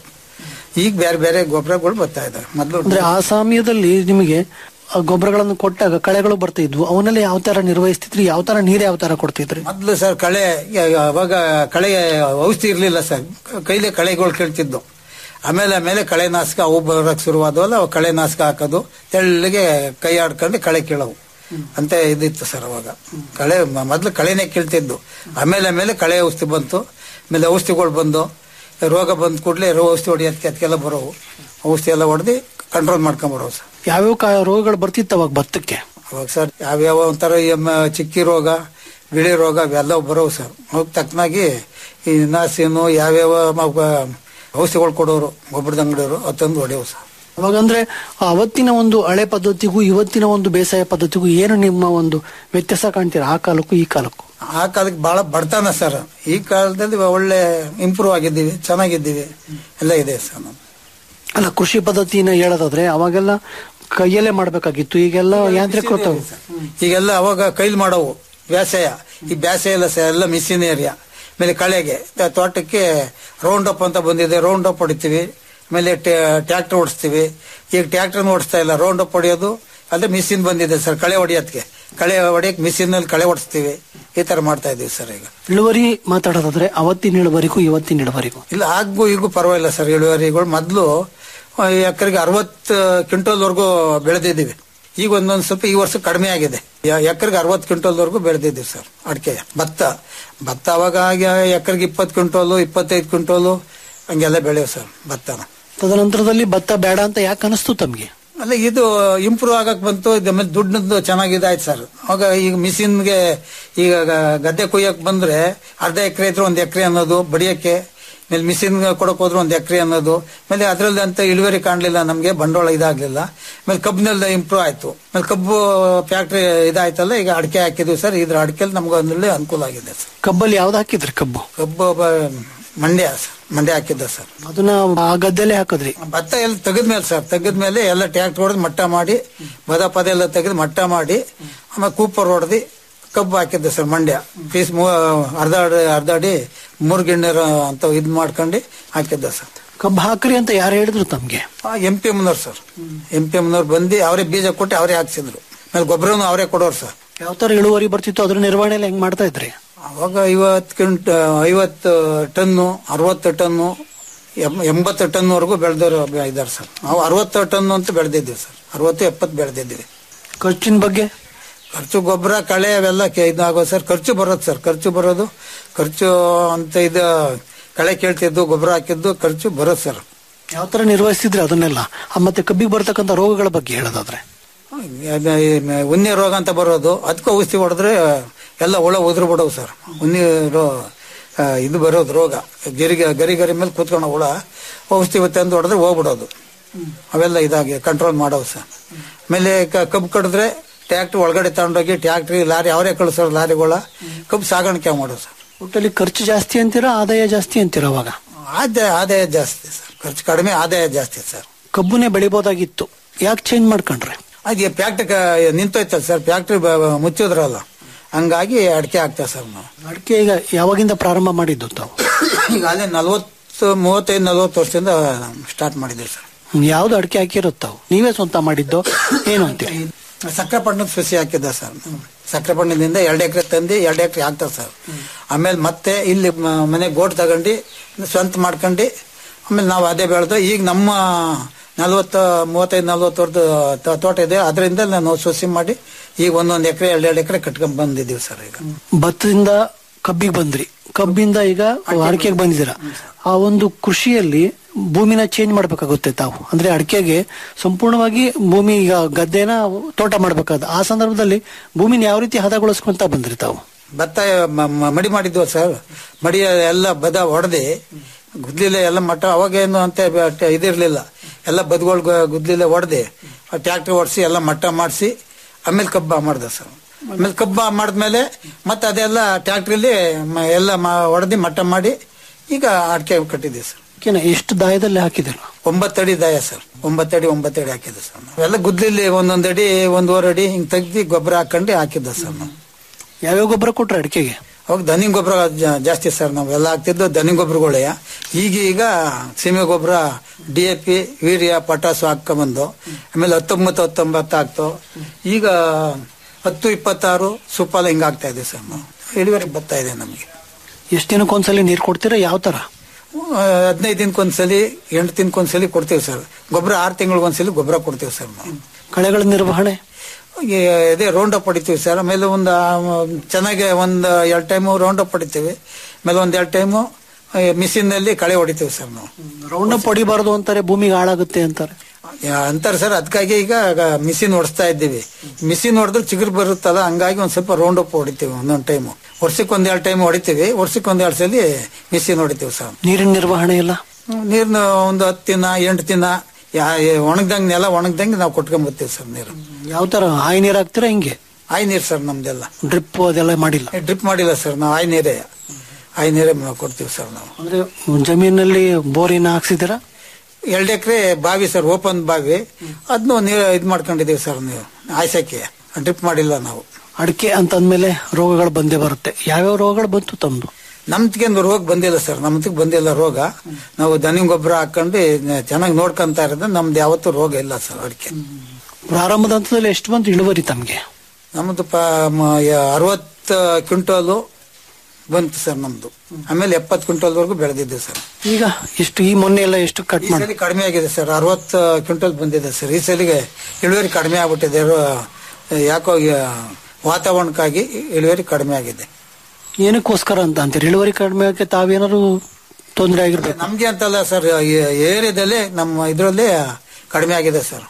ಈಗ ಬೇರೆ ಬೇರೆ ಗೊಬ್ಬರಗಳು ಬರ್ತಾ ಇದಾವೆ ಮೊದ್ಲು ಅಂದ್ರೆ ಆ ಸಮಯದಲ್ಲಿ ನಿಮಗೆ ಆ ಗೊಬ್ಬರಗಳನ್ನು ಕೊಟ್ಟಾಗ ಕಳೆಗಳು ಬರ್ತಾ ಇದ್ವು ಅವನ್ನೆಲ್ಲ ಯಾವ ತರ ನಿರ್ವಹಿಸ್ತಿದ್ರಿ ಯಾವ ತರ ನೀರ್ ಯಾವ ತರ ಕೊಡ್ತಿದ್ರಿ ಮೊದ್ಲು ಸರ್ ಕಳೆ ಅವಾಗ ಕಳೆ ಔಷಧಿ ಇರ್ಲಿಲ್ಲ ಸರ್ ಕೈಲೇ ಕಳೆಗಳು ಕೇಳ್ತಿದ್ದು ಆಮೇಲೆ ಆಮೇಲೆ ಕಳೆ ನಾಶಕ ಅವು ಬರಕ್ ಶುರುವಾದವಲ್ಲ ಅವು ಕಳೆ ನಾಶಕ ಹಾಕೋದು ತೆಳ್ಳಗೆ ಕೈ ಆಡ್ಕೊಂಡು ಕಳೆ ಕೀಳವು ಅಂತ ಇದಿತ್ತು ಸರ್ ಅವಾಗ ಕಳೆ ಮ- ಮೊದ್ಲು ಕಳೆನೇ ಕೀಳ್ತಿದ್ದು ಆಮೇಲೆ ಆಮೇಲೆ ಕಳೆ ಔಷಧಿ ಬಂತು ಆಮೇಲೆ ಔಷಧಿಗಳು ಬಂದು ರೋಗ ಬಂದ ಕೂಡಲೇ ಔಷಧಿ ಹೊಡಿಯೋದಕ್ಕೆ ಅದಕ್ಕೆಲ್ಲ ಬರೋವು ಔಷಧಿ ಎಲ್ಲ ಹೊಡೆದು ಕಂಟ್ರೋಲ್ ಮಾಡ್ಕೊಂಡ್ ಬರೋವು ಸರ್ ಯಾವ್ಯಾವ ಕಾ- ರೋಗಗಳು ಬರ್ತಿತ್ತು ಅವಾಗ ಭತ್ತಕ್ಕೆ ಅವಾಗ ಸರ್ ಯಾವ್ಯಾವ ಒಂಥರ ಈ ಮ- ಚಿಕ್ಕಿ ರೋಗ ಬಿಳಿ ರೋಗ ಇವೆಲ್ಲ ಬರೋವು ಸರ್ ಅವಕ್ಕೆ ತಕ್ಕನಾಗಿ ಈ ನಾಸಿನು ಯಾವ್ಯಾವ ಮ- ಔಷಧಿಗಳು ಕೊಡೋರು ಗೊಬ್ಬರದ ಅಂಗಡಿಯವರು ತಂದು ಹೊಡೆಯವು ಸರ್ ಅವಾಗ ಅಂದ್ರೆ ಆ ಅವತ್ತಿನ ಒಂದು ಹಳೆ ಪದ್ಧತಿಗೂ ಇವತ್ತಿನ ಒಂದು ಬೇಸಾಯ ಪದ್ಧತಿಗೂ ಏನು ನಿಮ್ಮ ಒಂದು ವ್ಯತ್ಯಾಸ ಕಾಣ್ತೀರಾ ಆ ಕಾಲಕ್ಕೂ ಈ ಕಾಲಕ್ಕೂ ಆ ಕಾಲಕ್ಕೆ ಬಹಳ ಬಡತನ ಸರ್ ಈ ಕಾಲದಲ್ಲಿ ಒಳ್ಳೆ ಇಂಪ್ರೂವ್ ಆಗಿದ್ದೀವಿ ಚೆನ್ನಾಗಿದ್ದೀವಿ ಎಲ್ಲ ಇದೆ ಸರ್ ನಾವು ಅಲ್ಲ ಕೃಷಿ ಪದ್ಧತಿನ ಹೇಳೋದಾದ್ರೆ ಅವಾಗೆಲ್ಲ ಕೈಯಲ್ಲೇ ಮಾಡ್ಬೇಕಾಗಿತ್ತು ಈಗೆಲ್ಲ ಯಾಂತ್ರಿಕೃತ ಈಗೆಲ್ಲ ಅವಾಗ ಕೈಲಿ ಮಾಡೋವು ಬೇಸಾಯ ಈ ಬೇಸಾಯ ಎಲ್ಲ ಸರ್ ಎಲ್ಲ ಮಿಷಿನ್ ಏರಿಯಾ ಆಮೇಲೆ ಕಳೆಗೆ ತ- ತೋಟಕ್ಕೆ ರೌಂಡ್ ಅಪ್ ಅಂತ ಬಂದಿದೆ ರೌಂಡ್ ಅಪ್ ಹೊಡಿತೀವಿ ಆಮೇಲೆ ಟ್ರ್ಯಾಕ್ಟರ್ ಓಡಿಸ್ತೀವಿ ಈಗ ಟ್ರ್ಯಾಕ್ಟರ್ ಓಡಿಸ್ತಾ ಇಲ್ಲ ರೌಂಡ್ ಅಪ್ ಹೊಡೆಯೋದು ಅಲ್ಲೇ ಮಿಷಿನ್ ಬಂದಿದೆ ಸರ್ ಕಳೆ ಹೊಡಿಯೋದಕ್ಕೆ ಕಳೆ ಹೊಡಿಯಕ್ಕೆ ಮಿಷಿನ್ ನಲ್ಲಿ ಕಳೆ ಹೊಡಿಸ್ತೀವಿ ಈ ತರ ಮಾಡ್ತಾ ಇದೀವಿ ಸರ್ ಈಗ ಇಳುವರಿ ಮಾತಾಡೋದಾದ್ರೆ ಅವತ್ತಿನ ಇಳುವರಿಗೂ ಇವತ್ತಿನ ಇಳುವರಿಗೂ ಇಲ್ಲ ಆಗ್ಗೂ ಈಗೂ ಪರವಾಗಿಲ್ಲ ಸರ್ ಇಳುವರಿಗಳು ಮೊದಲು ಎಕರೆಗೆ ಅರವತ್ತು ಕ್ವಿಂಟಲ್ವರೆಗೂ ಬೆಳೆದಿದ್ದೀವಿ ಈಗ ಒಂದೊಂದು ಸ್ವಲ್ಪ ಈ ವರ್ಷ ಕಡಿಮೆ ಆಗಿದೆ ಯ- ಎಕರೆಗೆ ಅರವತ್ತು ಕ್ವಿಂಟಲ್ವರೆಗೂ ಬೆಳೆದಿದ್ದೀವಿ ಸರ್ ಅಡಿಕೆ ಭತ್ತ ಭತ್ತ ಅವಾಗ ಎಕರೆಗೆ ಇಪ್ಪತ್ತು ಕ್ವಿಂಟೋಲು ಇಪ್ಪತ್ತೈದು ಕ್ವಿಂಟೋಲು ಹಂಗೆಲ್ಲ ಬೆಳೆಯವು ಸರ್ ಭತ್ತನ ತದನಂತರದಲ್ಲಿ ಭತ್ತ ಬೇಡ ಅಂತ ಯಾಕೆ ಅನಿಸ್ತು ತಮ್ಗೆ ಅಲ್ಲ ಇದು ಇಂಪ್ರೂವ್ ಆಗಕ್ ಬಂತು ಇದು ಆಮೇಲೆ ದುಡ್ಡದ್ದು ಚೆನ್ನಾಗಿದಾಯ್ತು ಸರ್ ಅವಾಗ ಈಗ ಮಿಷಿನ್ಗೆ ಈಗ ಗ- ಗದ್ದೆ ಕೊಯ್ಯಕ್ ಬಂದ್ರೆ ಅರ್ಧ ಎಕರೆ ಇದ್ರೆ ಒಂದ್ ಎಕರೆ ಅನ್ನೋದು ಬಡಿಯಕ್ಕೆ ಆಮೇಲೆ ಮಿಷಿನ್ ಕೊಡಕ್ ಹೋದ್ರೆ ಒಂದ್ ಎಕರೆ ಅನ್ನೋದು ಆಮೇಲೆ ಅದ್ರಲ್ಲಿ ಅಂತ ಇಳುವರಿ ಕಾಣ್ಲಿಲ್ಲ ನಮ್ಗೆ ಬಂಡವಾಳ ಇದಾಗ್ಲಿಲ್ಲ ಆಮೇಲೆ ಕಬ್ಬಿನಲ್ಲಿ ಇಂಪ್ರೂವ್ ಆಯ್ತು ಆಮೇಲೆ ಕಬ್ಬು ಫ್ಯಾಕ್ಟ್ರಿ ಇದಾಯ್ತಲ್ಲ ಈಗ ಅಡಿಕೆ ಹಾಕಿದ್ವಿ ಸರ್ ಇದ್ರ ಅಡಿಕೆಲಿ ನಮ್ಗೆ ಒಂದೊಳ್ಳೆ ಅನುಕೂಲ ಆಗಿದೆ ಸರ್ ಕಬ್ಬಲ್ಲಿ ಯಾವ್ದು ಹಾಕಿದ್ರಿ ಕಬ್ಬು ಕಬ್ಬು ಬ- ಮಂಡ್ಯ ಸರ್ ಮಂಡ್ಯ ಹಾಕಿದ್ದ ಸರ್ ಅದನ್ನ ಆ ಗದ್ದೆಲೆ ಹಾಕಿದ್ರಿ ಭತ್ತ ಎಲ್ಲ ತೆಗೆದ್ಮೇಲೆ ಸರ್ ತೆಗೆದ್ಮೇಲೆ ಎಲ್ಲ ಟ್ಯಾಕ್ಟರ್ ಹೊಡೆದು ಮಟ್ಟ ಮಾಡಿ ಬದ ಪದ ಎಲ್ಲ ತೆಗೆದು ಮಟ್ಟ ಮಾಡಿ ಆಮೇಲೆ ಕೂಪರ್ ಹೊಡೆದು ಕಬ್ಬು ಹಾಕಿದ್ದೆ ಸರ್ ಮಂಡ್ಯ ಪೀಸ್ ಮೂ ಅರ್ಧ ಅಡಿ ಅರ್ಧ ಅಡಿ ಮೂರು ಗಿಣ್ಣೆರ ಅಂತ ಇದ್ ಮಾಡ್ಕೊಂಡು ಹಾಕಿದ್ದೆ ಸರ್ ಕಬ್ಬು ಹಾಕ್ರಿ ಅಂತ ಯಾರು ಹೇಳಿದ್ರು ತಮ್ಗೆ ಎಂ ಪಿ ಎಮ್ನವ್ರು ಸರ್ ಎಂ ಪಿ ಎಮ್ನವ್ರು ಬಂದು ಅವರೇ ಬೀಜ ಕೊಟ್ಟು ಅವರೇ ಹಾಕ್ಸಿದ್ರು ಆಮೇಲೆ ಗೊಬ್ಬರನು ಅವರೇ ಕೊಡೋರು ಸರ್ ಯಾವ ತರ ಇಳುವರಿ ಬರ್ತಿತ್ತು ಅದ್ರ ನಿರ್ವಹಣೆ ಎಲ್ಲ ಹೆಂಗ್ ಮಾಡ್ತಾ ಇದ್ರಿ ಅವಾಗ ಐವತ್ತು ಕ್ವಿಂಟ ಐವತ್ತು ಟನ್ನು ಅರವತ್ತು ಟನ್ನು ಎಂ- ಎಂಬತ್ತು ಟನ್ವರೆಗೂ ಬೆಳೆದವರು ಇದ್ದಾರೆ ಸರ್ ನಾವು ಅರವತ್ತು ಟನ್ನು ಅಂತ ಬೆಳೆದಿದ್ದೀವಿ ಸರ್ ಅರವತ್ತು ಎಪ್ಪತ್ತು ಬೆಳೆದಿದ್ದೀವಿ ಖರ್ಚಿನ ಬಗ್ಗೆ ಖರ್ಚು ಗೊಬ್ಬರ ಕಳೆ ಅವೆಲ್ಲ ಕೆ- ಇದಾಗೋ ಸರ್ ಖರ್ಚು ಬರೋದು ಸರ್ ಖರ್ಚು ಬರೋದು ಖರ್ಚು ಅಂತ ಇದು ಕಳೆ ಕೇಳ್ತಿದ್ದು ಗೊಬ್ಬರ ಹಾಕಿದ್ದು ಖರ್ಚು ಬರೋದು ಸರ್ ಯಾವ ತರ ನಿರ್ವಹಿಸ್ತಿದ್ರಿ ಅದನ್ನೆಲ್ಲ ಆ, ಮತ್ತೆ ಕಬ್ಬಿಗೆ ಬರ್ತಕ್ಕಂಥ ರೋಗಗಳ ಬಗ್ಗೆ ಹೇಳೋದಾದ್ರೆ ಅದ ಈ ಮ- ಉನ್ನಿ ರೋಗ ಅಂತ ಬರೋದು ಅದಕ್ಕೂ ಔಷಧಿ ಹೊಡೆದ್ರೆ ಎಲ್ಲ ಹುಳ ಉದುರು ಬಿಡೋವು ಸರ್ ಉನ್ನಿ ರೋ ಆ, ಇದು ಬರೋದು ರೋಗ ಗಿರಿಗೆ ಗರಿ ಗರಿ ಮೇಲೆ ಕೂತ್ಕೊಳ್ಳೋ ಹುಳ ಔಷಧಿ ತಂದು ಹೊಡೆದ್ರೆ ಹೋಗ್ಬಿಡೋದು ಅವೆಲ್ಲ ಇದಾಗಿ ಕಂಟ್ರೋಲ್ ಮಾಡೋವು ಸರ್ ಆಮೇಲೆ ಕ- ಕಬ್ಬು ಕಡಿದ್ರೆ ಟ್ರ್ಯಾಕ್ಟರ್ ಒಳಗಡೆ ತಗೊಂಡೋಗಿ ಟ್ರ್ಯಾಕ್ಟ್ರಿ ಲಾರಿ ಅವರೇ ಕಳಿಸೋರು ಲಾರಿಗಳ ಕಬ್ಬು ಸಾಗಾಣಿಕೆ ಮಾಡೋದು ಸರ್ ಒಟ್ಟಲ್ಲಿ ಖರ್ಚು ಜಾಸ್ತಿ ಅಂತೀರಾ ಆದಾಯ ಜಾಸ್ತಿ ಅಂತೀರಾ ಅವಾಗ ಆದಾಯ ಆದಾಯ ಜಾಸ್ತಿ ಸರ್ ಖರ್ಚು ಕಡಿಮೆ ಆದಾಯ ಜಾಸ್ತಿ ಸರ್ ಕಬ್ಬುನೇ ಬೆಳಿಬೋದಾಗಿತ್ತು ಯಾಕೆ ಚೇಂಜ್ ಮಾಡ್ಕೊಂಡ್ರೆ ಅದೇ ಫ್ಯಾಕ್ಟ್ರಿ ನಿಂತೋಯ್ತಲ್ಲ ಸರ್ ಫ್ಯಾಕ್ಟ್ರಿ ಮುಚ್ಚಿದ್ರಲ್ಲ ಹಂಗಾಗಿ ಅಡಿಕೆ ಆಗ್ತದೆ ಸರ್ ನಾವು ಅಡಿಕೆ ಈಗ ಯಾವಾಗಿಂದ ಪ್ರಾರಂಭ ಮಾಡಿದ್ದು ತಾವು ಈಗ ಅಲ್ಲೇ ನಲ್ವತ್ತು ಮೂವತ್ತೈದು ನಲ್ವತ್ತು ವರ್ಷದಿಂದ ಸ್ಟಾರ್ಟ್ ಮಾಡಿದ್ದೀವಿ ಸರ್ ಯಾವ್ದು ಅಡಿಕೆ ಹಾಕಿರೋದು ತಾವು ನೀವೇ ಸ್ವಂತ ಮಾಡಿದ್ದು ಏನು ಅಂತೀರಿ ಸಕ್ಕರೆ ಪಣ್ಣದ ಸಸಿ ಹಾಕಿದ್ದ ಸರ್ ಸಕ್ಕರೆ ಪಣ್ಣದಿಂದ ಎರಡು ಎಕರೆ ತಂದು ಎರಡು ಎಕರೆ ಹಾಕ್ತದೆ ಸರ್ ಆಮೇಲೆ ಮತ್ತೆ ಇಲ್ಲಿ ಮ- ಮನೆ ಗೋಟ್ ತಗೊಂಡು ಸ್ವಂತ ಮಾಡ್ಕೊಂಡು ಆಮೇಲೆ ನಾವು ಅದೇ ಬೆಳೆದು ಈಗ ನಮ್ಮ ನಲ್ವತ್ತು ಮೂವತ್ತೈದು ನಲ್ವತ್ತು ವರ್ಷದ ತ- ತೋಟ ಇದೆ ಅದರಿಂದ ನಾವು ಸಸಿ ಮಾಡಿ ಈಗ ಒಂದೊಂದು ಎಕರೆ ಎರಡು ಎರಡು ಎಕರೆ ಕಟ್ಕೊಂಡ್ ಬಂದಿದ್ದೀವಿ ಸರ್ ಈಗ ಭತ್ತದಿಂದ ಕಬ್ಬಿಗೆ ಬಂದ್ರಿ ಕಬ್ಬಿಂದ ಈಗ ಅಡಿಕೆಗೆ ಬಂದಿದ್ದೀರಾ ಆ ಒಂದು ಕೃಷಿಯಲ್ಲಿ ಭೂಮಿನ ಚೇಂಜ್ ಮಾಡ್ಬೇಕಾಗುತ್ತೆ ತಾವು ಅಂದ್ರೆ ಅಡಿಕೆಗೆ ಸಂಪೂರ್ಣವಾಗಿ ಭೂಮಿ ಈಗ ಗದ್ದೆನ ತೋಟ ಮಾಡ್ಬೇಕಾದ ಆ ಸಂದರ್ಭದಲ್ಲಿ ಭೂಮಿನ ಯಾವ ರೀತಿ ಹದಗೊಳಿಸ್ಕೊಂತ ಬಂದ್ರಿ ತಾವು ಭತ್ತ ಮ- ಮ- ಮಡಿ ಮಾಡಿದ್ವು ಸರ್ ಮಡಿ ಎಲ್ಲ ಬದ ಹೊಡೆದಿ ಗುದ್ಲಿಲೆ ಎಲ್ಲ ಮಟ್ಟ ಅವಾಗೇನು ಅಂತ ಬ- ಇದಿರ್ಲಿಲ್ಲ ಎಲ್ಲ ಬದ್ಗಳು ಗುದ್ಲಿಲೆ ಹೊಡೆದಿ ಟ್ರ್ಯಾಕ್ಟರ್ ಓಡಿಸಿ ಎಲ್ಲ ಮಟ್ಟ ಮಾಡಿಸಿ ಆಮೇಲೆ ಕಬ್ಬ ಮಾಡ್ದೆ ಸರ್ ಆಮೇಲೆ ಕಬ್ಬ ಮಾಡಿದ್ಮೇಲೆ ಮತ್ತೆ ಅದೆಲ್ಲ ಟ್ರ್ಯಾಕ್ಟ್ರಲ್ಲಿ ಎಲ್ಲ ಹೊಡೆದಿ ಮಟ್ಟ ಮಾಡಿ ಈಗ ಅಡಿಕೆ ಕಟ್ಟಿದ್ದೀವಿ ಸರ್ ಅಡಿಕೆನ ಎಷ್ಟು ದಾಯದಲ್ಲಿ ಹಾಕಿದ್ದೀರಾ ಒಂಬತ್ತಡಿ ದಾಯ ಸರ್ ಒಂಬತ್ತಡಿ ಒಂಬತ್ತಡಿ ಹಾಕಿದ್ದೆ ಸರ್ ನಾವು. ಎಲ್ಲ ಗುದ್ಲಿಲಿ ಒಂದೊಂದ್ ಅಡಿ ಒಂದೂವರೆ ಅಡಿ ಹಿಂಗ್ ತೆಗ್ದು ಗೊಬ್ಬರ ಹಾಕೊಂಡು ಹಾಕಿದ್ದ ಸರ್ ನಾವು ಯಾವ್ಯಾವ ಗೊಬ್ಬರ ಕೊಟ್ರೆ ಅಡಿಕೆಗೆ ಅವಾಗ ದನಿ ಗೊಬ್ಬರ ಜಾಸ್ತಿ ಸರ್ ನಾವೆಲ್ಲ ಹಾಕ್ತಿದ್ದು ದನಿ ಗೊಬ್ಬರಗಳೇ ಈಗ ಈಗ ಸೀಮೆ ಗೊಬ್ಬರ D A P urea potash ಹಾಕೊಂಬಂದು ಆಮೇಲೆ ಹತ್ತೊಂಬತ್ತು ಹತ್ತೊಂಬತ್ತು ಆಗ್ತು ಈಗ ಹತ್ತು ಇಪ್ಪತ್ತಾರು ಸುಪಾಲ ಹಿಂಗ ಆಗ್ತಾ ಇದೆ ಸರ್ ನಾವು ಇಳುವರಿ ಬರ್ತಾ ಇದೆ ನಮಗೆ ಎಷ್ಟು ದಿನಕ್ಕೊಂದ್ಸಲಿ ನೀರು ಕೊಡ್ತೀರಾ ಯಾವ ತರ ಹದಿನೈದು ದಿನಕ್ಕೊಂದ್ಸಲಿ ಎಂಟು ದಿನಕ್ಕೊಂದ್ಸಲಿ ಕೊಡ್ತೀವಿ ಸರ್ ಗೊಬ್ಬರ ಆರು ತಿಂಗಳಿಗೊಂದ್ಸಲಿ ಗೊಬ್ಬರ ಕೊಡ್ತೀವಿ ಸರ್ ನಾವು ಕಳೆಗಳ ನಿರ್ವಹಣೆ ಈ ಇದೇ ರೌಂಡ್ ಅಪ್ ಹೊಡಿತೀವಿ ಸರ್ ಆಮೇಲೆ ಒಂದು ಚೆನ್ನಾಗಿ ಒಂದು ಎರಡು ಟೈಮು ರೌಂಡ್ ಅಪ್ ಹೊಡಿತೀವಿ ಆಮೇಲೆ ಒಂದು ಎರಡು ಟೈಮು ಮಿಷಿನ್ ನಲ್ಲಿ ಕಳೆ ಹೊಡಿತೀವಿ ಸರ್ ನಾವು ರೌಂಡ್ ಅಪ್ ಹೊಡಿಬಾರ್ದು ಅಂತಾರೆ ಭೂಮಿಗೆ ಹಾಳಾಗುತ್ತೆ ಅಂತಾರೆ ಯಾ- ಅಂತಾರೆ ಸರ್ ಅದಕ್ಕಾಗಿ ಈಗ ಮಿಷಿನ್ ಹೊಡಿಸ್ತಾ ಇದ್ದೀವಿ ಮಿಷಿನ್ ಹೊಡೆದ್ರೆ ಚಿಗುರು ಬರುತ್ತಲ್ಲ ಹಂಗಾಗಿ ಒಂದ್ ಸ್ವಲ್ಪ ರೌಂಡ್ ಅಪ್ ಹೊಡಿತೀವಿ ಒಂದೊಂದು ಟೈಮು ವರ್ಷಕ್ಕೆ ಒಂದ್ ಎರಡು ಟೈಮ್ ಹೊಡಿತೀವಿ ವರ್ಷಕ್ಕೆ ಒಂದ್ ಎರಡು ಸಲ ಮಿಷಿನ್ ಹೊಡಿತೀವಿ ಸರ್ ನೀರಿನ ನಿರ್ವಹಣೆ ಎಲ್ಲ ನೀರ್ನ ಒಂದು ಹತ್ತು ದಿನ ಎಂಟು ದಿನ ಒಣಗ್ದಂಗೆ ನೆಲ ಒಣಗ್ದಂಗೆ ನಾವು ಕೊಟ್ಕೊಂಡ್ಬರ್ತೀವಿ ಸರ್ ನೀರು ಯಾವ ತರ ಹಾಯಿ ನೀರು ಹಾಕ್ತೀರಾ ಹಿಂಗೆ ಆಯ್ ನೀರು ಸರ್ ನಮ್ದೆಲ್ಲ ಡ್ರಿಪ್ ಅದೆಲ್ಲ ಮಾಡಿಲ್ಲ ಡ್ರಿಪ್ ಮಾಡಿಲ್ಲ ಸರ್ ನಾವು ಆಯ್ ನೀರೇ ಆಯ್ ನೀರೇ ಮ- ಕೊಡ್ತೀವಿ ಸರ್ ನಾವು ಅಂದ್ರೆ ಜಮೀನಲ್ಲಿ ಬೋರಿನ ಹಾಕ್ಸಿದ್ದೀರಾ ಎರಡು ಎಕರೆ ಬಾವಿ ಸರ್ ಓಪನ್ ಬಾವಿ ಅದನ್ನು ನೀರು ಇದು ಮಾಡ್ಕೊಂಡಿದೀವಿ ಸರ್ ನೀವು ಆಯ್ಸಕ್ಕೆ ಡ್ರಿಪ್ ಮಾಡಿಲ್ಲ ನಾವು ಅಡಿಕೆ ಅಂತಂದ್ಮೇಲೆ ರೋಗಗಳು ಬಂದೇ ಬರುತ್ತೆ ಯಾವ್ಯಾವ ರೋಗಗಳು ಬಂತು ತಮ್ದು ನಮ್ಗೆ ರೋಗ ಬಂದಿಲ್ಲ ಸರ್ ನಮ್ಗೆ ಬಂದಿಲ್ಲ ರೋಗ ನಾವು ದನಿ ಗೊಬ್ಬರ ಹಾಕೊಂಡು ಚೆನ್ನಾಗಿ ನೋಡ್ಕೊಂತ ಇರೋದು ನಮ್ದು ಯಾವತ್ತೂ ರೋಗ ಇಲ್ಲ ಸರ್ ಅಡಿಕೆ ಪ್ರಾರಂಭದ ಹಂತದಲ್ಲಿ ಎಷ್ಟು ಬಂತು ಇಳುವರಿ ತಮ್ಗೆ ನಮ್ದು ಪ ಅರವತ್ತು ಕ್ವಿಂಟಲು ಬಂತು ಸರ್ ನಮ್ದು ಆಮೇಲೆ ಎಪ್ಪತ್ತು ಕ್ವಿಂಟಲ್ವರೆಗೂ ಬೆಳೆದಿದ್ದೆ ಸರ್ ಈಗ ಎಷ್ಟು ಈ ಮೊನ್ನೆ ಎಲ್ಲ ಎಷ್ಟು ಕಟ್ ಈ ಮಾಡಿ ಸಲ ಕಡಿಮೆ ಆಗಿದೆ ಸರ್ ಅರವತ್ತು ಕ್ವಿಂಟಲ್ ಬಂದಿದೆ ಸರ್ ಈ ಸಲಿಗೆ ಇಳುವರಿ ಕಡಿಮೆ ಆಗ್ಬಿಟ್ಟಿದೆ ರೋ- ಯಾಕೋ ಈ ವಾತಾವರಣಕ್ಕಾಗಿ ಇಳುವರಿ ಕಡಿಮೆ ಆಗಿದೆ ಏನಕ್ಕೋಸ್ಕರ ಅಂತ ಅಂತೀರಿ ಇಳುವರಿ ಕಡಿಮೆ ಆಗಿ ತಾವೇನಾದ್ರು ತೊಂದರೆ ಆಗಿರ್ಬೇಕು ನಮ್ಗೆ ಅಂತಲ್ಲ ಸರ್ ಈ ಏರಿಯಾದಲ್ಲೇ ನಮ್ಮ ಇದರಲ್ಲಿ ಕಡಿಮೆ ಆಗಿದೆ ಸರ್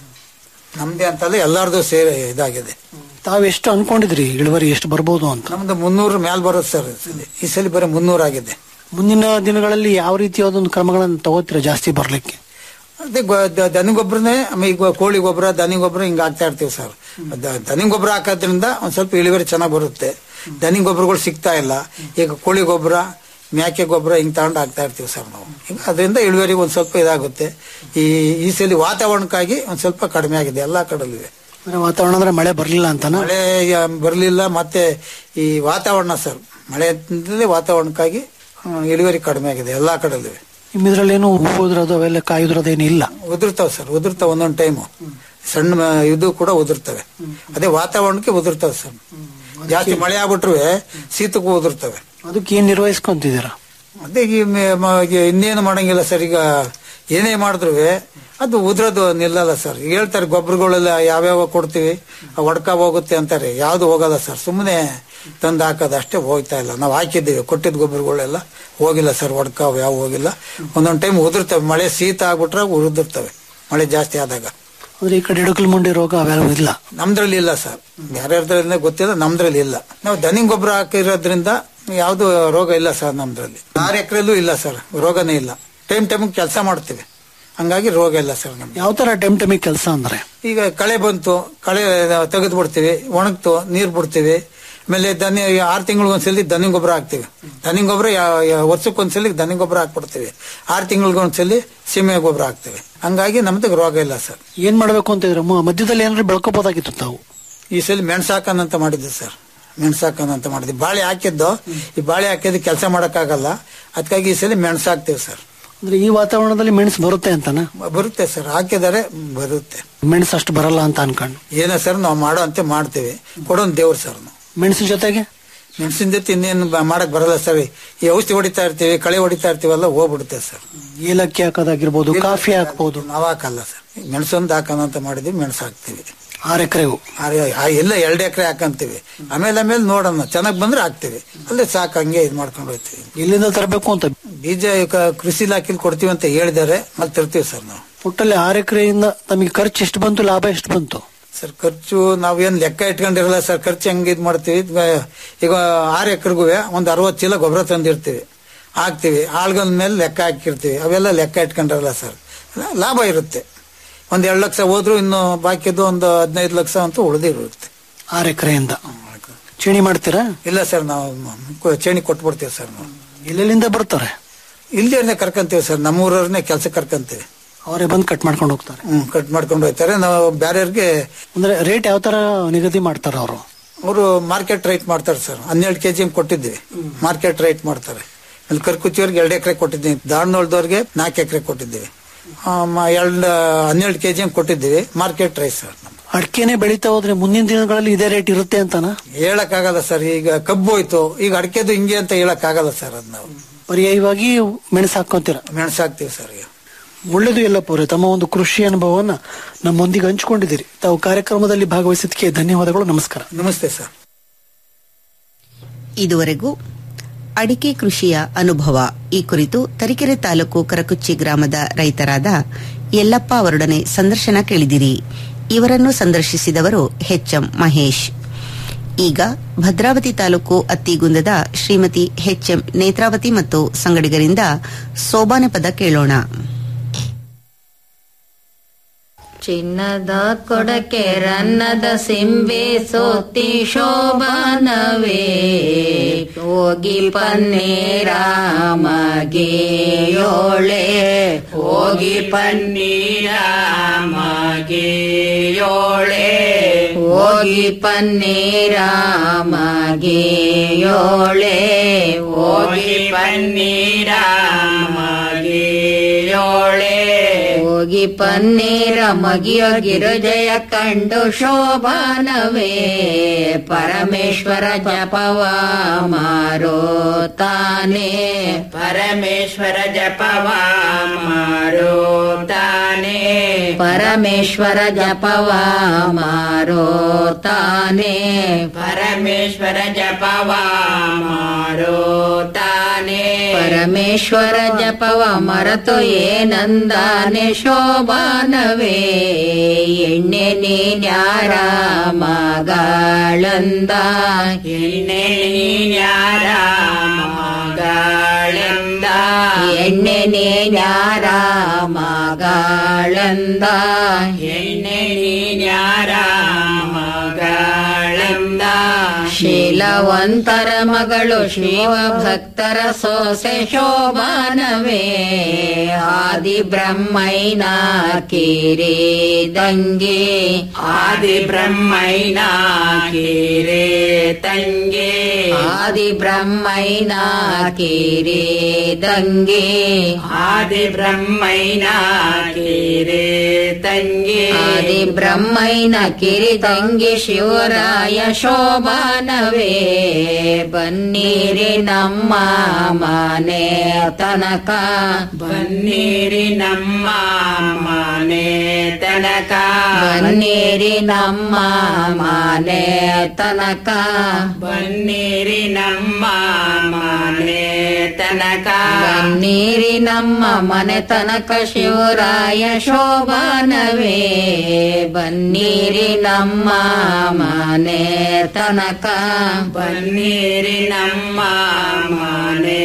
ನಮ್ದೇ ಅಂತಲ್ಲ ಎಲ್ಲಾರ್ದು ಸೇರಿ ಇದಾಗಿದೆ ತಾವ್ ಎಷ್ಟು ಅನ್ಕೊಂಡಿದ್ರಿ ಇಳುವರಿ ಎಷ್ಟು ಬರ್ಬೋದು ಅಂತ ನಮ್ದು ಮುನ್ನೂರು ಮೇಲ್ ಬರುತ್ತೆ ಸರ್ ಈ ಸಲ. ಈ ಸಲ ಬರೀ ಮುನ್ನೂರು ಆಗಿದೆ ಮುಂದಿನ ದಿನಗಳಲ್ಲಿ ಯಾವ ರೀತಿಯಾದೊಂದು ಕ್ರಮಗಳನ್ನು ತಗೋತೀರಾ ಜಾಸ್ತಿ ಬರ್ಲಿಕ್ಕೆ ಅದೇ ಗೊ- ದ- ದನಿ ಗೊಬ್ಬರನೇ ಆಮೇಲೆ ಈಗ ಕೋಳಿ ಗೊಬ್ಬರ ದನಿ ಗೊಬ್ಬರ ಹಿಂಗ ಹಾಕ್ತಾ ಇರ್ತೀವಿ ಸರ್ ದ- ದನಿ ಗೊಬ್ಬರ ಹಾಕೋದ್ರಿಂದ ಒಂದ್ ಸ್ವಲ್ಪ ಇಳುವರಿ ಚೆನ್ನಾಗಿ ಬರುತ್ತೆ ದನಿ ಗೊಬ್ಬರಗಳು ಸಿಗ್ತಾ ಇಲ್ಲ ಈಗ ಕೋಳಿ ಗೊಬ್ಬರ ಮ್ಯಾಕೆ ಗೊಬ್ಬರ ಹಿಂಗ್ ತಗೊಂಡು ಹಾಕ್ತಾ ಇರ್ತೀವಿ ಸರ್ ನಾವು ಈಗ ಅದರಿಂದ ಇಳುವರಿ ಒಂದ್ ಸ್ವಲ್ಪ ಇದಾಗುತ್ತೆ ಈ ಈ ಸಲ ವಾತಾವರಣಕ್ಕಾಗಿ ಒಂದ್ ಸ್ವಲ್ಪ ಕಡಿಮೆ ಆಗಿದೆ ಎಲ್ಲಾ ಕಡೆಯಲ್ಲಿವೆ ಅಂದ್ರೆ ವಾತಾವರಣ ಅಂದ್ರೆ ಮಳೆ ಬರ್ಲಿಲ್ಲ ಅಂತನ ಮಳೆ ಬರಲಿಲ್ಲ ಮತ್ತೆ ಈ ವಾತಾವರಣ ಸರ್ ಮಳೆ ಅಂತಂದ್ರೆ ವಾತಾವರಣಕ್ಕಾಗಿ ಆ, ಇಳುವರಿ ಕಡಿಮೆ ಆಗಿದೆ ಎಲ್ಲಾ ಕಡೆಯಲ್ಲಿವೆ ನಿಮ್ ಇದ್ರಲ್ಲೇನು ಹೂ ಉದ್ರೋದು ಅವೆಲ್ಲ ಕಾಯಿ ಉದ್ರೋದು ಏನಿಲ್ಲ ಉದುರ್ತಾವ ಸರ್ ಉದುರ್ತಾವ ಒಂದೊಂದು ಟೈಮು ಸಣ್ಣ ಮ- ಇದು ಕೂಡ ಉದುರ್ತವೆ ಅದೇ ವಾತಾವರಣಕ್ಕೆ ಉದುರ್ತವೆ ಸರ್ ಜಾಸ್ತಿ ಮಳೆ ಆಗ್ಬಿಟ್ರು ಶೀತಕ್ಕೂ ಉದುರ್ತವೆ ಅದಕ್ಕೆ ಏನ್ ನಿರ್ವಹಿಸ್ಕೊಂತಿದ್ದೀರಾ ಅದೇ ಈ ಮೆ- ಮ- ಈ ಇನ್ನೇನು ಮಾಡಂಗಿಲ್ಲ ಸರ್ ಈಗ ಏನೇ ಮಾಡಿದ್ರು ಅದು ಉದ್ರೋದು ನಿಲ್ಲಲ್ಲ ಸರ್ ಈಗ ಹೇಳ್ತಾರೆ ಗೊಬ್ಬರಗಳೆಲ್ಲ ಯಾವ್ಯಾವ ಕೊಡ್ತೀವಿ ಆ ಒಡ್ಕ ಹೋಗುತ್ತೆ ಅಂತಾರೆ ಯಾವ್ದು ಹೋಗಲ್ಲ ಸರ್ ಸುಮ್ಮನೆ ತಂದು ಹಾಕೋದು ಅಷ್ಟೇ ಹೋಗ್ತಾ ಇಲ್ಲ ನಾವು ಹಾಕಿದ್ದೀವಿ ಕೊಟ್ಟಿದ್ದ ಗೊಬ್ಬರಗಳೆಲ್ಲ ಹೋಗಿಲ್ಲ ಸರ್ ಒಡ್ಕ ಅವು ಯಾವ ಹೋಗಿಲ್ಲ ಒಂದೊಂದು ಟೈಮ್ ಉದುರ್ತವೆ ಮಳೆ ಶೀತ ಆಗ್ಬಿಟ್ರೆ ಉದುರ್ತವೆ ಮಳೆ ಜಾಸ್ತಿ ಆದಾಗ ಅಂದ್ರೆ ಈ ಕಡೆ ಇಡಕಲ್ ಮುಂಡಿ ರೋಗ ಅವೆಲ್ಲ ಇಲ್ಲ ನಮ್ದ್ರಲ್ಲಿ ಇಲ್ಲ ಸರ್ ಯಾರ್ಯಾರ್ದ್ರಿಂದ ಗೊತ್ತಿಲ್ಲ ನಮ್ದ್ರಲ್ಲಿ ಇಲ್ಲ ನಾವು ದನಿ ಗೊಬ್ಬರ ಹಾಕಿರೋದ್ರಿಂದ ಯಾವ್ದು ರೋಗ ಇಲ್ಲ ಸರ್ ನಮ್ದ್ರಲ್ಲಿ ಆರು ಎಕರೆಲ್ಲೂ ಇಲ್ಲ ಸರ್ ರೋಗನೇ ಇಲ್ಲ ಟೈಮ್ ಟೈಮ್ ಕೆಲಸ ಮಾಡ್ತೀವಿ ಹಂಗಾಗಿ ರೋಗ ಇಲ್ಲ ಸರ್ ನಮ್ಗೆ ಯಾವ ತರ ಟೈಮ್ ಟೈಮಿಗೆ ಕೆಲಸ ಅಂದ್ರೆ ಈಗ ಕಳೆ ಬಂತು ಕಳೆ ತೆಗೆದು ಬಿಡ್ತೀವಿ ಒಣಗ್ತು ನೀರ್ ಬಿಡ್ತೀವಿ ಆಮೇಲೆ ದನಿ ಆರು ತಿಂಗಳಿಗೊಂದ್ಸಲಿ ದನಿ ಗೊಬ್ಬರ ಹಾಕ್ತಿವಿ ದನಿ ಗೊಬ್ಬರ ವರ್ಷಕ್ಕೊಂದ್ಸಲಿ ದನಿ ಗೊಬ್ಬರ ಹಾಕ್ಬಿಡ್ತೀವಿ ಆರು ತಿಂಗಳಿಗೊಂದ್ಸಲಿ ಸೀಮೆ ಗೊಬ್ಬರ ಹಾಕ್ತಿವಿ ಹಂಗಾಗಿ ನಮ್ದು ರೋಗ ಇಲ್ಲ ಸರ್ ಏನ್ ಮಾಡ್ಬೇಕು ಅಂತ ಇದ್ರೆ ಮ- ಮಧ್ಯದಲ್ಲಿ ಏನಾದ್ರು ಬೆಳ್ಕೋಬಹುದಾಗಿತ್ತು ತಾವು ಈ ಸಲ ಮೆಣಸು ಹಾಕೋಣಂತ ಮಾಡಿದ್ದೆ ಸರ್ ಮೆಣಸು ಹಾಕೋಣಂತ ಮಾಡಿದ್ವಿ ಬಾಳೆ ಹಾಕಿದ್ದು ಈ ಬಾಳೆ ಹಾಕಿದ್ದು ಕೆಲಸ ಮಾಡಕ್ಕಾಗಲ್ಲ ಅದಕ್ಕಾಗಿ ಈ ಸಲ ಮೆಣಸು ಹಾಕ್ತಿವಿ ಸರ್ ಅಂದ್ರೆ ಈ ವಾತಾವರಣದಲ್ಲಿ ಮೆಣಸು ಬರುತ್ತೆ ಅಂತನಾ ಬರುತ್ತೆ ಸರ್ ಹಾಕಿದರೆ ಬರುತ್ತೆ ಮೆಣಸು ಅಷ್ಟು ಬರಲ್ಲ ಅಂತ ಅನ್ಕೊಂಡು ಏನೋ ಸರ್ ನಾವು ಮಾಡೋ ಅಂತ ಮಾಡ್ತೀವಿ ಕೊಡೋನ್ ದೇವ್ರು ಸರ್ ನಾವು ಮೆಣಸು ಜೊತೆಗೆ ಮೆಣಸಿನ ಜೊತೆ ಇನ್ನೇನು ಬ- ಮಾಡಕ್ ಬರಲ್ಲ ಸರ್ ಈ ಔಷಧಿ ಹೊಡಿತಾ ಇರ್ತೀವಿ ಕಳೆ ಹೊಡಿತಾ ಇರ್ತೀವಲ್ಲ ಹೋಗ್ಬಿಡುತ್ತೆ ಸರ್ ಏಲಕ್ಕಿ ಹಾಕೋದಾಗಿರ್ಬೋದು ಕಾಫಿ ಹಾಕ್ಬೋದು ನಾವ್ ಹಾಕಲ್ಲ ಸರ್ ಮೆಣಸೊಂದು ಹಾಕೋಣ ಅಂತ ಮಾಡಿದ್ವಿ ಮೆಣಸು ಹಾಕ್ತಿವಿ ಆರ್ ಎಕರೆಗೂ ಆ- ಆ- ಎಲ್ಲ ಎರಡು ಎಕರೆ ಹಾಕಂತೀವಿ ಆಮೇಲೆ ಆಮೇಲೆ ನೋಡೋಣ ಚೆನ್ನಾಗ್ ಬಂದ್ರೆ ಹಾಕ್ತಿವಿ ಅಲ್ಲೇ ಸಾಕು ಹಂಗೆ ಇದು ಮಾಡ್ಕೊಂಡು ಹೋಗ್ತೀವಿ ಎಲ್ಲಿಂದ ತರಬೇಕು ಅಂತ ಬೀಜ ಕ- ಕೃಷಿ ಇಲಾಖೆಲಿ ಕೊಡ್ತೀವಿ ಅಂತ ಹೇಳಿದಾರೆ ಅಲ್ಲಿ ತರ್ತೀವಿ ಸರ್ ನಾವು ಒಟ್ಟಲ್ಲಿ ಆರ್ ಎಕರೆಯಿಂದ ತಮಗೆ ಖರ್ಚು ಎಷ್ಟು ಬಂತು ಲಾಭ ಎಷ್ಟು ಬಂತು ಸರ್ ಖರ್ಚು ನಾವೇನ್ ಲೆಕ್ಕ ಇಟ್ಕೊಂಡಿರಲ್ಲ ಸರ್ ಖರ್ಚು ಹೆಂಗ್ ಇದ್ ಮಾಡ್ತೀವಿ ಈಗ- ಈಗ ಆರು ಎಕರೆಗೂ ಒಂದ್ ಅರವತ್ತು ಚೀಲ ಗೊಬ್ಬರ ತಂದಿರ್ತೀವಿ ಹಾಕ್ತಿವಿ ಆಳ್ಗಲ್ ಮೇಲೆ ಲೆಕ್ಕ ಹಾಕಿರ್ತೀವಿ ಅವೆಲ್ಲ ಲೆಕ್ಕ ಇಟ್ಕೊಂಡಿರಲ್ಲ ಸರ್ ಲಾಭ ಇರುತ್ತೆ ಒಂದ್ ಎರಡು ಲಕ್ಷ ಹೋದ್ರು ಇನ್ನು ಬಾಕಿದ್ದು ಒಂದು ಹದಿನೈದು ಲಕ್ಷ ಅಂತೂ ಉಳಿದಿರುತ್ತೆ ಆರ್ ಎಕರೆಯಿಂದ ಚೇಣಿ ಮಾಡ್ತೀರಾ ಇಲ್ಲ ಸರ್ ನಾವು ಕ- ಚೇಣಿ ಕೊಟ್ಬಿಡ್ತೀವಿ ಸರ್ ನಾವು ಎಲ್ಲೆಲ್ಲಿಂದ ಬರ್ತಾರೆ ಇಲ್ದೇನೆ ಕರ್ಕಂತೀವಿ ಸರ್ ನಮ್ಮೂರವ್ರನ್ನೇ ಕೆಲಸ ಕರ್ಕಂತೀವಿ ಅವರೇ ಬಂದು ಕಟ್ ಮಾಡ್ಕೊಂಡು ಹೋಗ್ತಾರೆ ಹ್ಮ್ ಕಟ್ ಮಾಡ್ಕೊಂಡು ಹೋಗ್ತಾರೆ ನಾವು ಬೇರೆಯವ್ರಿಗೆ ಅಂದ್ರೆ ರೇಟ್ ಯಾವ ತರ ನಿಗದಿ ಮಾಡ್ತಾರ ಅವರು ಅವರು ಮಾರ್ಕೆಟ್ ರೈಟ್ ಮಾಡ್ತಾರೆ ಸರ್ ಹನ್ನೆರಡು ಕೆಜಿ ಕೊಟ್ಟಿದ್ವಿ ಮಾರ್ಕೆಟ್ ರೈಟ್ ಮಾಡ್ತಾರೆ ಅಲ್ಲಿ ಕರ್ಕುಚ್ಚಿಯವ್ರಿಗೆ ಎರಡು ಎಕರೆ ಕೊಟ್ಟಿದ್ದೀವಿ ದಾವಣದವ್ರಿಗೆ ನಾಲ್ಕು ಎಕರೆ ಕೊಟ್ಟಿದ್ದೀವಿ ಎರಡು ಹನ್ನೆರಡು ಕೆಜಿ ಕೊಟ್ಟಿದ್ದೀವಿ ಮಾರ್ಕೆಟ್ ರೈಟ್ ಸರ್ ನಮ್ದು. ಅಡಿಕೆನೆ ಬೆಳೀತಾ ಹೋದ್ರೆ ಮುಂದಿನ ದಿನಗಳಲ್ಲಿ ಇದೇ ರೇಟ್ ಇರುತ್ತೆ ಅಂತನಾ ಹೇಳಕ್ ಆಗಲ್ಲ ಸರ್ ಈಗ ಕಬ್ಬು ಹೋಯ್ತು ಈಗ ಅಡಿಕೆದು ಹಿಂಗೆ ಅಂತ ಹೇಳಕ್ ಆಗಲ್ಲ ಸರ್ ಅದ್ ನಾವು ಪರ್ಯಾಯವಾಗಿ ಮೆಣಸು ಹಾಕೊಂತೀರ ಮೆಣಸು ಹಾಕ್ತಿವಿ ಸರ್ ಈಗ ಒಳ್ಳೇದು ಎಲ್ಲಪ್ಪವ್ರೆ ತಮ್ಮ ಒಂದು ಕೃಷಿ ಅನುಭವವನ್ನ ನಮ್ಮೊಂದಿಗೆ ಹಂಚಿಕೊಂಡಿದ್ದೀರಿ ತಾವು ಕಾರ್ಯಕ್ರಮದಲ್ಲಿ ಭಾಗವಹಿಸಿದ್ದಕ್ಕೆ ಧನ್ಯವಾದಗಳು ನಮಸ್ಕಾರ ನಮಸ್ತೆ ಸರ್ ಇದುವರೆಗೂ ಅಡಿಕೆ ಕೃಷಿಯ ಅನುಭವ ಈ ಕುರಿತು ತರೀಕೆರೆ ತಾಲೂಕು ಕರಕುಚ್ಚಿ ಗ್ರಾಮದ ರೈತರಾದ ಯಲ್ಲಪ್ಪ ಅವರೊಡನೆ ಸಂದರ್ಶನ ಕೇಳಿದಿರಿ ಇವರನ್ನು ಸಂದರ್ಶಿಸಿದವರು ಎಂ ಮಹೇಶ್ ಈಗ ಭದ್ರಾವತಿ ತಾಲೂಕು ಅತ್ತಿಗುಂದದ ಶ್ರೀಮತಿ ಎಂ ನೇತ್ರಾವತಿ ಮತ್ತು ಸಂಗಡಿಗರಿಂದ ಸೋಬಾನೆ ಪದ ಕೇಳೋಣ ಚಿನ್ನದ ಕೊಡಕೆ ರನ್ನದ ಸಿಂಬೆ ಸೋತಿ ಶೋಭನವೇ ಹೋಗಿ ಪನ್ನೀರಾಮಗೆ ಯೋಳೆ ಹೋಗಿ ಪನ್ನೀರಾಮಗೆ ಯೋಳೆ ಹೋಗಿ ಪನ್ನೀರಾಮಗೆ ಯೋಳೆ ಹೋಗಿ ಪನ್ನೀರಾಮಗೆ ಯೋಳೆ ಹೋಗಿ ಪನ್ನೀರ ಮಗಿಯ ಗಿರಿಜಯ ಕಂಡು ಶೋಭಾನವೇ ಪರಮೇಶ್ವರ ಜಪವ ಮಾರೋ ತಾನೇ ಪರಮೇಶ್ವರ ಜಪವ ಮಾರೋ ತಾನೇ ಪರಮೇಶ್ವರ ಜಪವ ಮಾರೋ ತಾನೇ ಪರಮೇಶ್ವರ ಜಪವ ಮಾರೋ ತಾನೇ ಪರಮೇಶ್ವರ ಜಪವ ಮರೆತು ಏನಂದಾನೆ ಶೋಭಾನವೇ ಎಣ್ಣೆ ನೀನ್ಯಾರ ಮಗಳಂದ ಎಣ್ಣೆ ನೀನ್ಯಾರ ಮಗಳಂದ ಎಣ್ಣೆ ನೀನ್ಯಾರ ಮಗಳಂದ ಎಣ್ಣೆ ನೀನ್ಯಾರ ಮಗಳಂದ ಶೀಲವಂತರ ಮಗಳು ಶಿವ ಭಕ್ತರ ಸೋಸೆ ಶೋಭಾನವೇ ಆದಿ ಬ್ರಹ್ಮೈನ ಕಿರಿ ದಂಗೆ ಆದಿ ಬ್ರಹ್ಮೈನ ಕಿರೆ ತಂಗೆ ಆದಿ ಬ್ರಹ್ಮೈನ ಕಿರಿ ದಂಗೆ ಆದಿ ಬ್ರಹ್ಮೈನ ಕಿರೆ ತಂಗೆ ಆದಿ ಬ್ರಹ್ಮೈನ ಕಿರಿ ತಂಗಿ ಶಿವರಾಯ ಶೋಭಾನವೇ ಬನ್ನೀರಿ ನಮ್ಮ ಮನೆ ತನಕ ಬನ್ನೀರಿ ನಮ್ಮ ಮನೆ ತನಕ ಬನ್ನೀರಿ ನಮ್ಮ ಮನೆ ತನಕ ಬನ್ನೀರಿ ನಮ್ಮ ಮನೆ ತನಕ ಬನ್ನೀರಿ ನಮ್ಮ ಮನೆ ತನಕ ಶಿವರಾಯ ಶೋಭಾನವೇ ಬನ್ನೀರಿ ನಮ್ಮ ಮನೆ ತನಕ ಬನ್ನೀರಿ ನಮ್ಮ ಮನೆ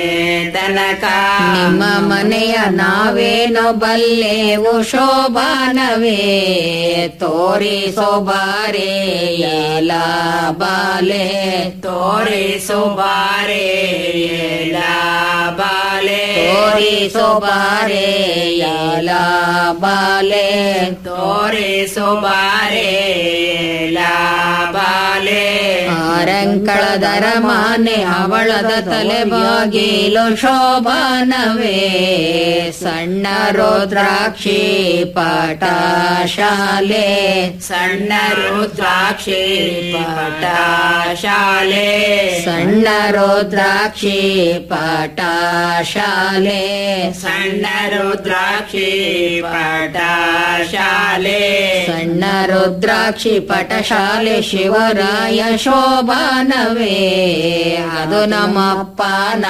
ತನಕ ನಿಮ್ಮ ಮನೆಯ ನಾವೇನೋ ಬಲ್ಲೆವು ಶೋಭಾನವೇ ತೋರಿಸೋ ಬಾರೆ ಎಲ ಬಾಲೆ ತೋರಿಸೋ ಬಾರೆ ಎಲ ಬಾಲೆ ತೋರಿಸೋ ಬಾರೆ ಎಲ ಬಾಲೆ ತೋರಿಸೋ ಬಾರೆ ಎಲ ಬಾಲೆ ಆರಂಕಳದರ ಮಾನೆ ಅವಳದ ತಲೆ ಬಾಗಿಲು ಶೋಭಾನವೇ ಸಣ್ಣ ರುದ್ರಾಕ್ಷಿ ಪಟ ಶಾಲೆ ಸಣ್ಣ ರುದ್ರಾಕ್ಷಿ ಪಟ ಶಾಲೆ ಸಣ್ಣ ರುದ್ರಾಕ್ಷಿ ಪಟ ಶಾಲೆ ಸಣ್ಣ ರುದ್ರಾಕ್ಷಿ ಪಟ ಶಾಲೆ ಸಣ್ಣ ರುದ್ರಾಕ್ಷಿ ಪಟ ಶಾಲೆ ಶಿವರಾಯ ಶೋಭಾನವೇ ಅದು ನಮ್ಮಪ್ಪನ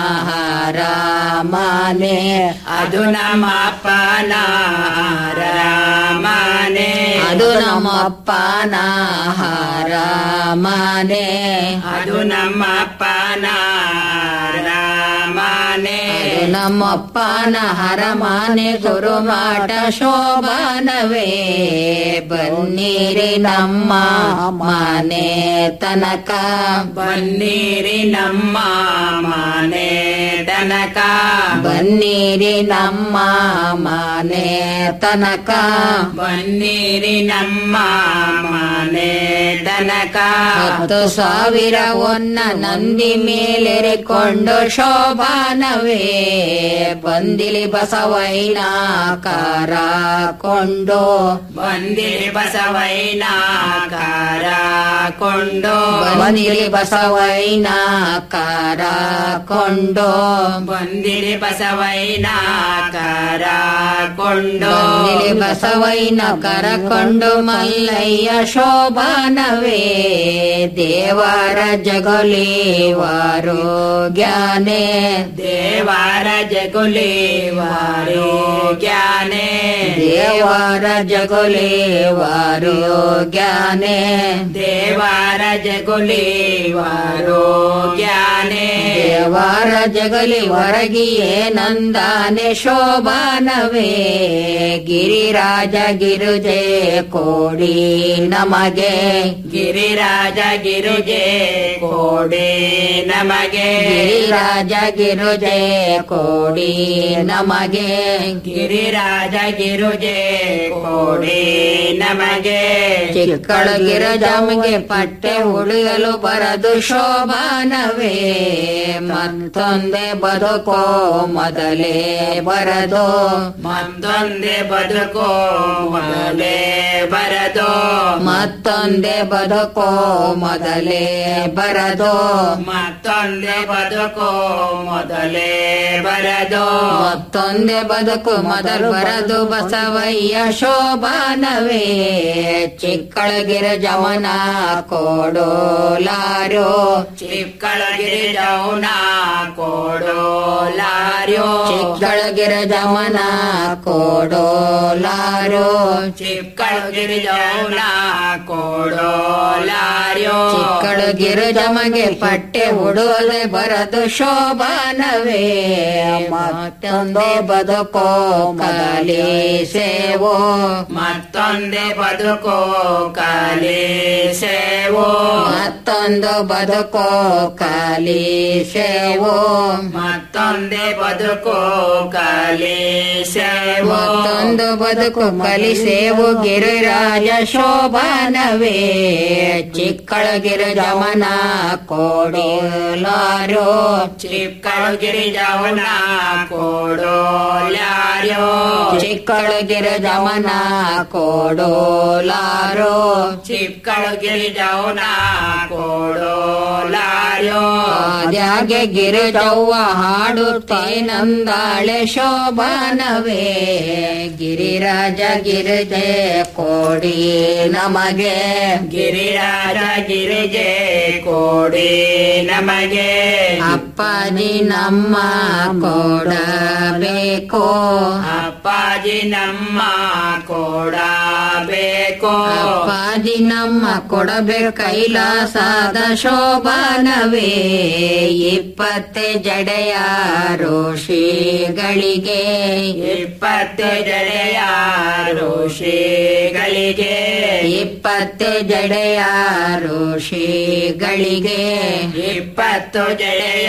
ರಾಮನೆ ಅದು ನಮ್ಮಪ್ಪನ ರಾಮನೆ ಅದು ನಮ್ಮಪ್ಪನ ರಾಮನೆ ಅದು ನಮ್ಮಪ್ಪನ ರಾಮನೆ ಅದು ನಮ್ಮಪ್ಪನ ಹರಮಾನೆ ಗುರುಮಾಟ ಶೋಭಾನವೇ ಬನ್ನೀರಿ ನಮ್ಮ ಮನೆ ತನಕ ಬನ್ನೀರಿ ನಮ್ಮ ಮನೆ ತನಕ ಬನ್ನೀರಿ ನಮ್ಮ ಮನೆ ತನಕ ಬನ್ನೀರಿ ನಮ್ಮ ಮನೆ ತನಕ ಹತ್ತು ಸಾವಿರ ಒನ್ನ ನಂದಿ ಮೇಲೆರಿಕೊಂಡು ಶೋಭಾನವೇ ಬಂದಿಲಿ ಬಸವೈನ ಕಾರ ಕೊಂಡು ಬಂದಿಲಿ ಬಸವೈನ ಕಾರ ಕೊಂಡು ಬಂದಿಲಿ ಬಸವೈನ ಕಾರ ಕೊಂಡು ಬಂದಿಲಿ ಬಸವೈನ ಕಾರ ಕೊಂಡು ಬಂದಿಲಿ ಬಸವೈನ ಕರಕೊಂಡು ಮಲ್ಲಯ್ಯ ಶೋಭಾನವೇ ದೇವರ ಜಗಲಿ ವಾರೋ ಜ್ಞಾನೇ ದೇವರ ಜಗುಲಿ ವಾರೋ ಜ್ಞಾನೇ ದೇವರ ಜಗುಲಿ ವಾರೋ ಜ್ಞಾನೇ ದೇವರ ಜಗುಲಿ ವಾರೋ ಜ್ಞಾನೇ ದೇವರ ಜಗಲಿ ಹೊರಗಿಯೇ ನಂದಾನೆ ಶೋಭಾನವೇ ಗಿರಿರಾಜ ಗಿರುಜೆ ಕೋಡಿ ನಮಗೆ ಗಿರಿರಾಜ ಗಿರುಜೆ ಕೋಡಿ ನಮಗೆ ಗಿರಿರಾಜ ಗಿರುಜೆ ಕೋಡಿ ನಮಗೆ ಗಿರಿರಾಜ ಗಿರುಜೆ ಕೋಡಿ ನಮಗೆ ಚಿಕ್ಕಳ ಗಿರಜಮಗೆ ಪಟ್ಟೆ ಉಳಿಯಲು ಬರದು ಶೋಭಾನವೇ ಮತ್ತೊಂದೇ ಬದುಕೋ ಮೊದಲೇ ಬರದು ಮತ್ತೊಂದೇ ಬದುಕೋ ಮೊದಲೇ ಬರದು ಮತ್ತೊಂದೇ ಬದುಕೋ ಮೊದಲೇ ಬರದು ಮತ್ತೊಂದೇ ಬದುಕು ಮೊದಲೇ ಬರದು ಮತ್ತೊಂದೇ ಬದುಕು ಮೊದಲು ಬರದು ಬಸವಯ್ಯ ಶೋಭಾನವೇ ಚಿಕ್ಕಳಗಿರ ಜಮನ ಕೊಡೋಲಾರೋ ಚಿಕ್ಕಳಗಿರಿ ಜೌನ ಕೊಡೋಲಾರೋ ಚಿಕ್ಕಳಗಿರ ಜಮನ ಕೊಡೋಲಾರೋ ಚಿಕ್ಕಳಗಿರಿ ಜೌನ ಕೊಡೋಲಾರೋ ಚಿಕ್ಕಳಗಿರ ಜಮಗೆ ಪಟ್ಟೆ ಉಡುವದೆ ಬರದು ಶೋಭಾನವೇ ಮತ್ತೊಂದೇ ಬದುಕೋ ಕಲಿ ಸೇವೋ ಮತ್ತೊಂದೇ ಬದುಕೋ ಕಲಿ ಸೇವೋ ಮತ್ತೊಂದು ಬದುಕೋ ಕಲಿ ಸೇವೋ ಮತ್ತೊಂದೇ ಬದುಕೋ ಕಲಿ ಸೇವೋ ಮತ್ತೊಂದು ಬದುಕು ಕಲಿ ಸೇವು ಗಿರಿರಾಜ ಶೋಭಾನವೇ ಚಿಕ್ಕಳಗಿರಿ ಜಮನ ಕೊಡೋಲಾರೋ ಚಿಕ್ಕಳಗಿರಿ ಜಮನ ಕೊಡೋಲಾರೋ ಚಿಕ್ಕಳಗಿರಿ ಜಮನ ಕೊಡೋಲಾರೋ ಚಿಕ್ಕಳಗಿರಿ ಜಮನ ಕೊಡೋಲಾರೋ ಅದ್ಯಾಗೆ ಗಿರಿಜವ್ವ ಹಾಡುತ್ತೇನಂದಾಳೆ ಶೋಭಾನವೇ ಗಿರಿರಾಜ ಗಿರಿಜೆ ಕೋಡಿ ನಮಗೆ ಗಿರಿರಾಜ ಗಿರಿಜೆ ಕೋಡಿ ನಮಗೆ ಅಪ್ಪಾಜಿ ನಮ್ಮ ಕೊಡಬೇಕು ಅಪ್ಪಾಜಿ ನಮ್ಮ ಕೊಡಬೇಕು ಬೇಕು ಅಪ್ಪಾಜಿ ನಮ್ಮ ಕೊಡಬೇಕು ಕೈಲಾಸದ ಶೋಭಾನವೇ ಇಪ್ಪತ್ತೆ ಜಡೆಯ ಋಷಿಗಳಿಗೆ ಇಪ್ಪತ್ತೆ ಜಡೆಯ ಋಷಿಗಳಿಗೆ ಇಪ್ಪತ್ತು ಜಡೆಯ ಋಷಿಗಳಿಗೆ ಇಪ್ಪತ್ತು ಜಡೆಯ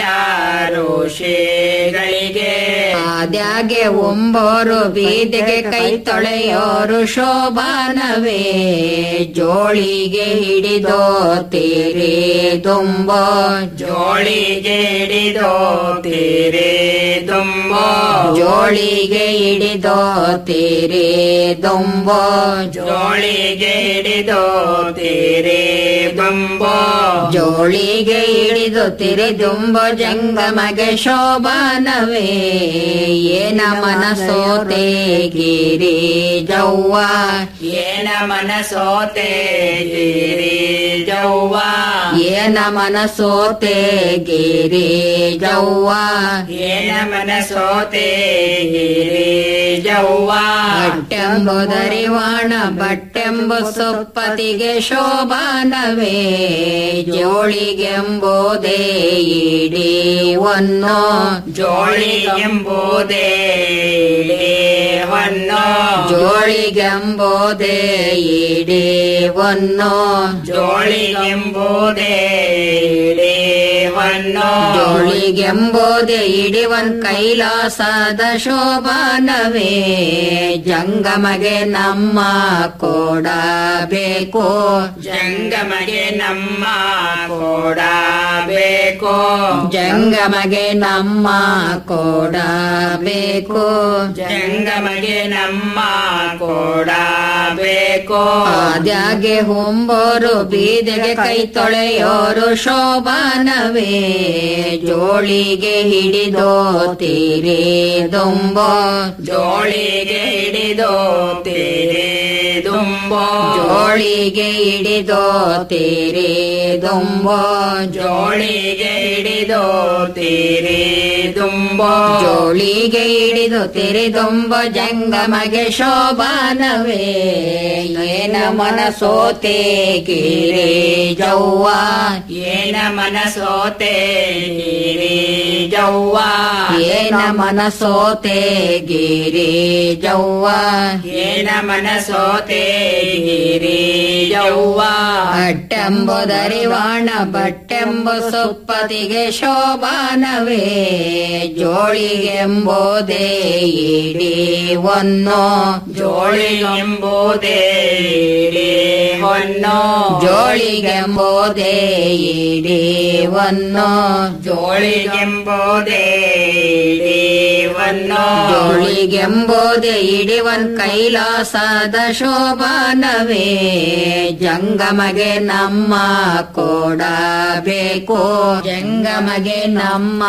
ಋಷಿಗಳಿಗೆ ಆದ್ಯಾಗೆ ಒಂಬೋರು ಬೀದಿಗೆ ಕೈ ತೊಳೆಯೋರು ಶೋಭಾನವೇ ಜೋಳಿಗೆ ಹಿಡಿದೋ ತೀರಿ ತುಂಬೋ ಜೋಳಿಗೆ ಹಿಡಿದೋ ತೀರಿ ತುಂಬೋ ಜೋಳಿಗೆ ಹಿಡಿದೋ ತೀರಿ ತುಂಬೋ ಜೋಳಿಗೆ ಹಿಡಿದೋ ತೀರಿ ತುಂಬೋ ಜೋಳಿಗೆ ಹಿಡಿದು ತಿರಿದುಂಬೋ ಜಂಗಮಗೆ ಶೋಭಾನವೇ ಏನ ಮನಸೋತೆ ಗಿರಿ ಜೌವ ಏನ ಮನಸೋತೆ ಗಿರಿ ಜೌವ ಏನ ಮನಸೋತೆ ಗಿರಿ ಜೌವ ಏನ ಮನಸೋತೆ ಗಿರಿ ಜೌವ ಬಟ್ಟೆಂಬುದರಿವಾಣ ಬಟ್ಟೆಂಬ ಸೊಪ್ಪತಿಗೆ ಶೋಭಾನವೇ ಜೋಳಿಗೆಂಬುದೇ ಇಡೀ ಒನ್ನೋ ಜೋಳಿಗೆಂಬುದೇ ಇಡೀ ಒನ್ನೋ ಜೋಳಿಗೆಂಬುದೇ ಇಡೀ ಒನ್ನೋ ಜೋಳಿಗೆಂಬುದೇ ಇಡೀ ಒನ್ನೋ ಜೋಳಿಗೆಂಬುದೇ ಇಡಿವನ್ ಕೈಲಾಸದ ಶೋಭಾನವೇ ಜಂಗಮಗೆ ನಮ್ಮ ಕೊಡಬೇಕು ಜಂಗಮಗೆ ನಮ್ಮ ಕೊಡಬೇಕು ಜಂಗಮಗೆ ನಮ್ಮ ಕೊಡಬೇಕು ಜಂಗಮಗೆ ನಮ್ಮ ಕೊಡಬೇಕು ಆದ್ಯಾಗೆ ಹೊಂಬೋರು ಬೀದೆಗೆ ಕೈ ತೊಳೆಯೋರು ಶೋಭಾನವೇ ಜೋಳಿಗೆ ಹಿಡಿದೋ ತೀರಿ ದೊಂಬೋ ಜೋಳಿಗೆ ಹಿಡಿದೋ ತೀರಿ ದುಂಬೋ ಜೋಳಿಗೆ ಹಿಡಿದೋ ತೀರಿ ದುಂಬೋ ಜೋಳಿಗೆ ಹಿಡಿದೋ ತೀರಿ ದುಂಬೋ ಜೋಳಿಗೆ ಹಿಡಿದು ತಿರಿದುಂಬೋ ಜಂಗಮಗೆ ಶೋಭಾನವೇ ಏನ ಮನಸೋತೆ ಗಿರಿ ಜೌವ ಏನ ಮನಸೋತೆ ಗಿರಿ ಜೌವ ಏನ ಮನಸೋತೆ ಗಿರಿ ಜೌವ ಏನ ಮನಸೋತೆ ಗಿರಿ ಜೌವ ಅಟ್ಟೆಂಬುದರಿವಾಣ ಬಟ್ಟೆಂಬ ಸೊಪ್ಪತಿಗೆ ಶೋಭಾನವೇ ಜೋಳಿಗೆಂಬುದೇ ಇಡೀ ಒನ್ನೋ ಜೋಳಿಗೆಂಬುದೇ ಇಡೀ ಒನ್ನೋ ಜೋಳಿಗೆಂಬುದೇ ಇಡೀ ಒನ್ನೋ ಜೋಳಿಗೆಂಬುದೇ ಇಡೀ ಒನ್ನೋ ಜೋಳಿಗೆಂಬುದೇ ಇಡಿವನ್ ಕೈಲಾಸದ ಶೋಭಾನವೇ ಜಂಗಮಗೆ ನಮ್ಮ ಕೊಡಬೇಕು ಜಂಗಮಗೆ ನಮ್ಮ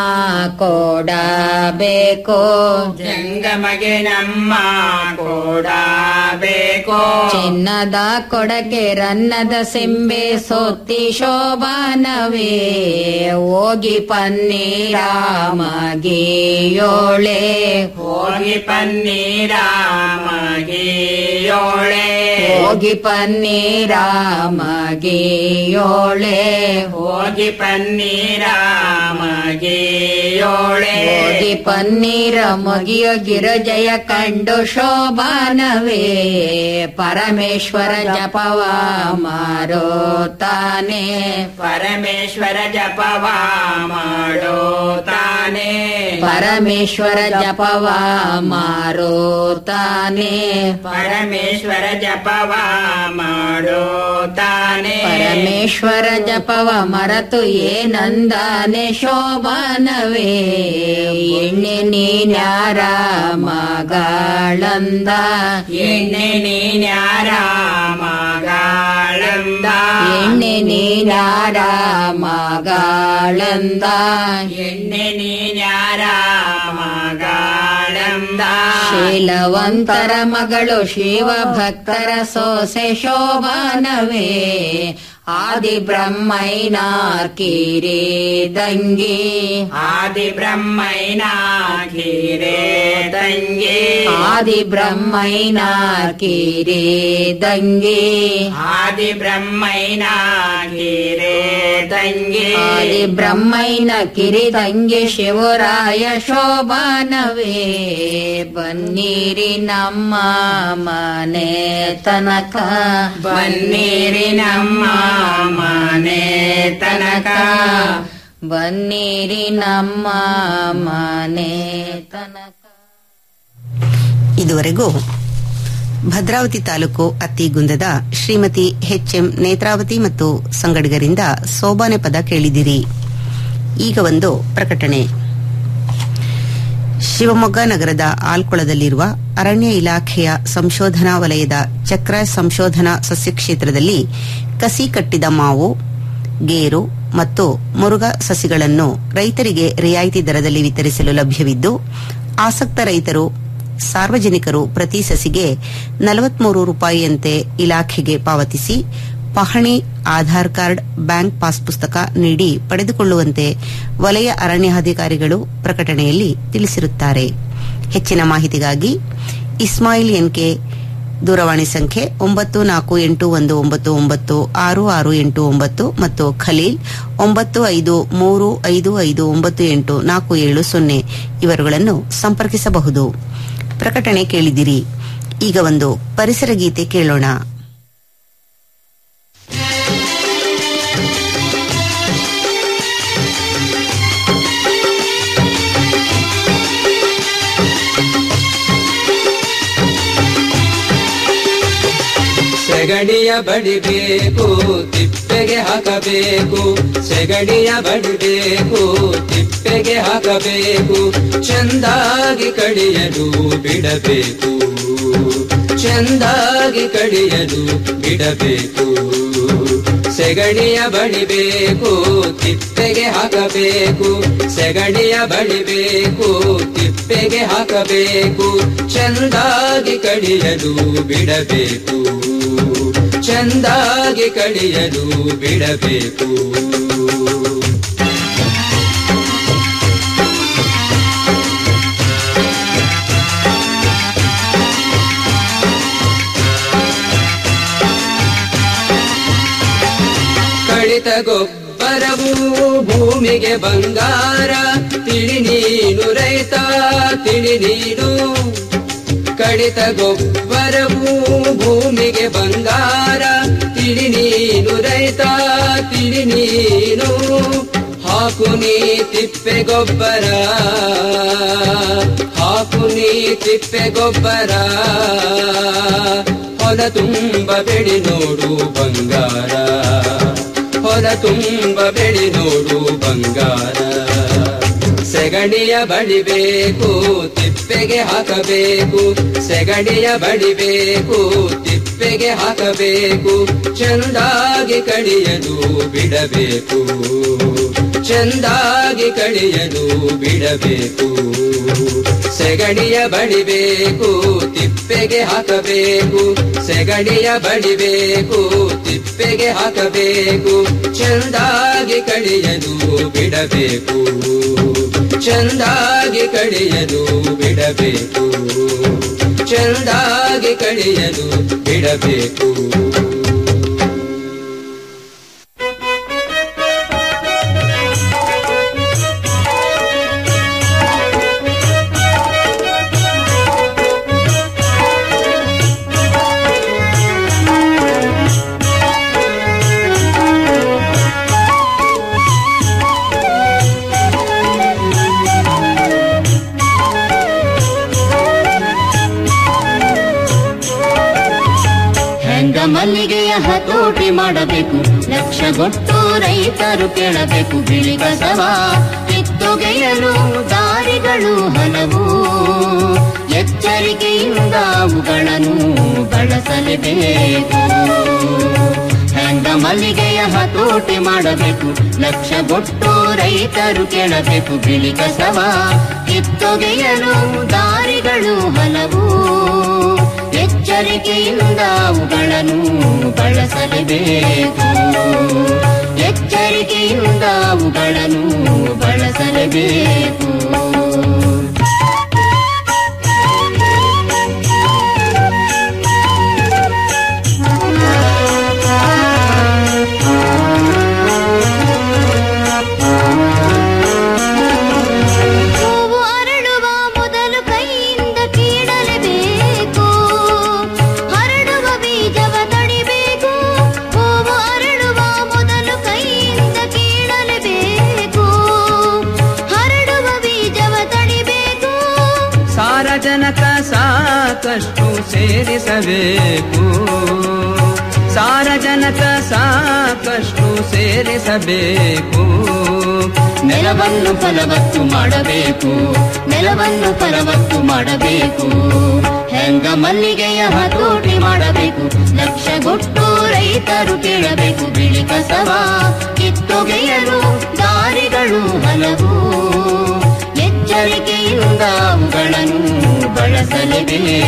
ಕೊಡಬೇಕು ಜಂಗಮಗೆ ನಮ್ಮ ಕೊಡಬೇಕು ಚಿನ್ನದ ಕೊಡಕೆ ರನ್ನದ ಸೆಂಬೆ ಸೊತ್ತಿ ಶೋಭಾನವೇ ಹೋಗಿ ಪನ್ನೀರ ಮಗಿಯೋಳೆ ಹೋಗಿ ಪನ್ನೀರ ಮಗಿಯೋಳೆ ಹೋಗಿ ಪನ್ನೀರ ಮಗಿಯೋಳೆ ಹೋಗಿ ಪನ್ನೀರ ಮಗಿಯೋಳೆ ಹೋಗಿ ಪನ್ನೀರ ಮಗಿಯೋ ಗಿರಜಯ ಕಂಡು ಶೋಭಾನವೇ ಪರಮೇಶ್ವರ ಜಪವ ಮಾರೋ ತಾನೆ ಪರಮೇಶ್ವರ ಜಪವ ಮಾಡೋ ತಾನೆ ಪರಮೇಶ್ವರ ಜಪವ ಮಾರೋ ತಾನೆ ಪರಮೇಶ್ವರ ಜಪವ ಮಾಡೋ ತಾನೆ ಪರಮೇಶ್ವರ ಜಪವ ಮರತು ಏನಂದಾನೆ ಶೋಭಾನವೇ ಎಣ್ಣೆ ನೀನ್ಯಾರ ಮಗಳಂದ ಎಣ್ಣೆ ನೀನ್ಯಾರ ಮಗಳಂದ ಎಣ್ಣೆ ನೀನ್ಯಾರ ಮಗಳಂದ ಎಣ್ಣೆ ನೀನ್ಯಾರ ಮಗಳಂದ ಶೀಲವಂತರ ಮಗಳು ಶಿವ ಭಕ್ತರ ಸೋಸೆ ಶೋಭಾನವೇ ಆದಿ ಬ್ರಹ್ಮೈನ ಕೀರೆ ದಂಗೆ ಆದಿ ಬ್ರಹ್ಮೈನ ಕೀರೆ ದಂಗೆ ಆದಿ ಬ್ರಹ್ಮೈನ ಕೀರೆ ದಂಗೆ ಆದಿ ಬ್ರಹ್ಮೈನ ಕೀರೆ ದಂಗೆ ಆದಿ ಬ್ರಹ್ಮೈನ ಕಿರಿ ದಂಗೆ ಶಿವರಾಯ ಶೋಭಾನವೇ ಬನ್ನೀರಿ ನಮ್ಮ ಮನೆ ತನಕ ಬನ್ನೀರಿ ನಮ್ಮ ಮನೆ ತನಕ ಬನ್ನೀರಿ ನಮ್ಮ ಮನೆ ತನಕ ಇದುವರೆಗೂ ಭದ್ರಾವತಿ ತಾಲೂಕು ಅತ್ತಿಗುಂದದ ಶ್ರೀಮತಿ ಎಚ್ಎಂ ನೇತ್ರಾವತಿ ಮತ್ತು ಸಂಗಡಿಗರಿಂದ ಸೋಬಾನೆ ಪದ ಕೇಳಿದಿರಿ ಈಗ ಒಂದು ಪ್ರಕಟಣೆ ಶಿವಮೊಗ್ಗ ನಗರದ ಆಲ್ಕೊಳದಲ್ಲಿರುವ ಅರಣ್ಯ ಇಲಾಖೆಯ ಸಂಶೋಧನಾ ವಲಯದ ಚಕ್ರ ಸಂಶೋಧನಾ ಸಸ್ಯ ಕ್ಷೇತ್ರದಲ್ಲಿ ಕಸಿ ಕಟ್ಟಿದ ಮಾವು ಗೇರು ಮತ್ತು ಮುರುಗ ಸಸಿಗಳನ್ನು ರೈತರಿಗೆ ರಿಯಾಯಿತಿ ದರದಲ್ಲಿ ವಿತರಿಸಲು ಲಭ್ಯವಿದ್ದು ಆಸಕ್ತ ರೈತರು ಸಾರ್ವಜನಿಕರು ಪ್ರತಿ ಸಸಿಗೆ ನಲವತ್ಮೂರು ರೂಪಾಯಿಯಂತೆ ಇಲಾಖೆಗೆ ಪಾವತಿಸಿ ಪಹಣಿ ಆಧಾರ್ ಕಾರ್ಡ್ ಬ್ಯಾಂಕ್ ಪಾಸ್ ಪುಸ್ತಕ ನೀಡಿ ಪಡೆದುಕೊಳ್ಳುವಂತೆ ವಲಯ ಅರಣ್ಯಾಧಿಕಾರಿಗಳು ಪ್ರಕಟಣೆಯಲ್ಲಿ ತಿಳಿಸಿರುತ್ತಾರೆ ಹೆಚ್ಚಿನ ಮಾಹಿತಿಗಾಗಿ ಇಸ್ಮಾಯಿಲ್ ಎನ್ಕೆ ದೂರವಾಣಿ ಸಂಖ್ಯೆ ಒಂಬತ್ತು ನಾಲ್ಕು ಎಂಟು ಒಂದು ಒಂಬತ್ತು ಒಂಬತ್ತು ಆರು ಆರು ಎಂಟು ಒಂಬತ್ತು ಮತ್ತು ಖಲೀಲ್ ಒಂಬತ್ತು ಐದು ಮೂರು ಐದು ಐದು ಒಂಬತ್ತು ಎಂಟು ನಾಲ್ಕು ಏಳು ಸೊನ್ನೆ ಇವರುಗಳನ್ನು ಸಂಪರ್ಕಿಸಬಹುದು ಪ್ರಕಟಣೆ ಕೇಳಿದಿರಿ ಈಗ ಒಂದು ಪರಿಸರ ಗೀತೆ ಕೇಳೋಣ ಸೆಗಡಿಯ ಬಡಿಬೇಕು ತಿಪ್ಪೆಗೆ ಹಾಕಬೇಕು ಸೆಗಡಿಯ ಬಡಿಬೇಕು ತಿಪ್ಪೆಗೆ ಹಾಕಬೇಕು ಚಂದಾಗಿ ಕಡಿಯಲು ಬಿಡಬೇಕು ಚಂದಾಗಿ ಕಡಿಯಲು ಬಿಡಬೇಕು ಸೆಗಡಿಯ ಬಡಿಬೇಕು ತಿಪ್ಪೆಗೆ ಹಾಕಬೇಕು ಸೆಗಡಿಯ ಬಡಿಬೇಕು ತಿಪ್ಪೆಗೆ ಹಾಕಬೇಕು ಚಂದಾಗಿ ಕಡಿಯಲು ಬಿಡಬೇಕು ಚಂದಾಗಿ ಕಡಿಯಲು ಬಿಡಬೇಕು ಕಡಿತ ಗೊಬ್ಬರವು ಭೂಮಿಗೆ ಬಂಗಾರ ತಿಳಿ ನೀನು ರೈತ ತಿಳಿ ನೀನು ಕಡಿತ ಗೊಬ್ಬರವು ಭೂಮಿಗೆ ಬಂಗಾರ ತಿಳಿ ನೀನು ರೈತ ತಿಳಿ ನೀನು ಹಾಕು ನೀ ತಿಪ್ಪೆ ಗೊಬ್ಬರ ಹಾಕು ನೀ ತಿಪ್ಪೆ ಗೊಬ್ಬರ ಹೊಲ ತುಂಬ ಬೆಳಿ ನೋಡು ಬಂಗಾರ ಹೊಲ ತುಂಬ ಬೆಳಿ ನೋಡು ಬಂಗಾರ ಸೆಗಡಿಯ ಬಡಿಬೇಕು ತಿಪ್ಪೆಗೆ ಹಾಕಬೇಕು ಸೆಗಡಿಯ ಬಡಿಬೇಕು ತಿಪ್ಪೆಗೆ ಹಾಕಬೇಕು ಚಂದಾಗಿ ಕಡಿಯಲು ಬಿಡಬೇಕು ಚಂದಾಗಿ ಕಡಿಯಲು ಬಿಡಬೇಕು ಸೆಗಡಿಯ ಬಡಿಬೇಕು ತಿಪ್ಪೆಗೆ ಹಾಕಬೇಕು ಸೆಗಡಿಯ ಬಡಿಬೇಕು ತಿಪ್ಪೆಗೆ ಹಾಕಬೇಕು ಚಂದಾಗಿ ಕಡಿಯಲು ಬಿಡಬೇಕು ಚಂದಾಗಿ ಕಡಿಯಲು ಬಿಡಬೇಕು ಚಂದಾಗಿ ಕಡಿಯಲು ಬಿಡಬೇಕು ಹೆಂಗ ಮಲ್ಲಿಗೆಯ ಹತೋಟಿ ಮಾಡಬೇಕು ಲಕ್ಷಗೊಟ್ಟು ರೈತರು ಕೇಳಬೇಕು ಬಿಳಿ ಕಸವ ಕಿತ್ತೊಗೆಯಲು ದಾರಿಗಳು ಹಲವು ಎಚ್ಚರಿಕೆಯಿಂದ ಅವುಗಳನ್ನು ಬಳಸಲೇಬೇಕು ಹೆಂಗ ಮಲ್ಲಿಗೆಯ ಹತೋಟಿ ಮಾಡಬೇಕು ಲಕ್ಷಗೊಟ್ಟು ರೈತರು ಕೇಳಬೇಕು ಬಿಳಿ ಕಸವ ಕಿತ್ತೊಗೆಯಲು ದಾರಿಗಳು ಹಲವು ಎಚ್ಚರಿಕೆಯಿಂದ ಅವುಗಳನ್ನು ಬಳಸಲೇಬೇಕು ಎಚ್ಚರಿಕೆಯಿಂದ ಅವುಗಳನ್ನು ಬಳಸಲೇಬೇಕು ಹೂವು ಅರಳುವ ಮೊದಲು ಕೈಯಿಂದ ಕೀಳಲೇಬೇಕು ಹರಡುವ ಬೀಜವ ತಡಿಬೇಕು ಹೂವು ಅರಳುವ ಮೊದಲು ಕೈಯಿಂದ ಕೀಳಲೇಬೇಕು ಹರಡುವ ಬೀಜವ ತಡಿಬೇಕು ಸಾರಜನಕ ಸಾಕಷ್ಟು ಸೇರಿಸಬೇಕು ಸಾರಜನಕ ಸಾಕಷ್ಟು ಸೇರಿಸಬೇಕು ನೆಲವನ್ನು ಫಲವತ್ತು ಮಾಡಬೇಕು ನೆಲವನ್ನು ಫಲವತ್ತು ಮಾಡಬೇಕು ಹೆಂಗ ಮಲ್ಲಿಗೆಯ ಹತೋಟಿ ಮಾಡಬೇಕು ಲಕ್ಷಗೊಟ್ಟು ರೈತರು ಕೇಳಬೇಕು ಬಿಳಿ ಕಸವ ಕಿತ್ತೊಗೆಯಲು ದಾರಿಗಳು ಹಲವು ಎಚ್ಚರಿಕೆಯಿಂದ ಅವುಗಳನ್ನು ಬಳಸಲೇಬೇಕು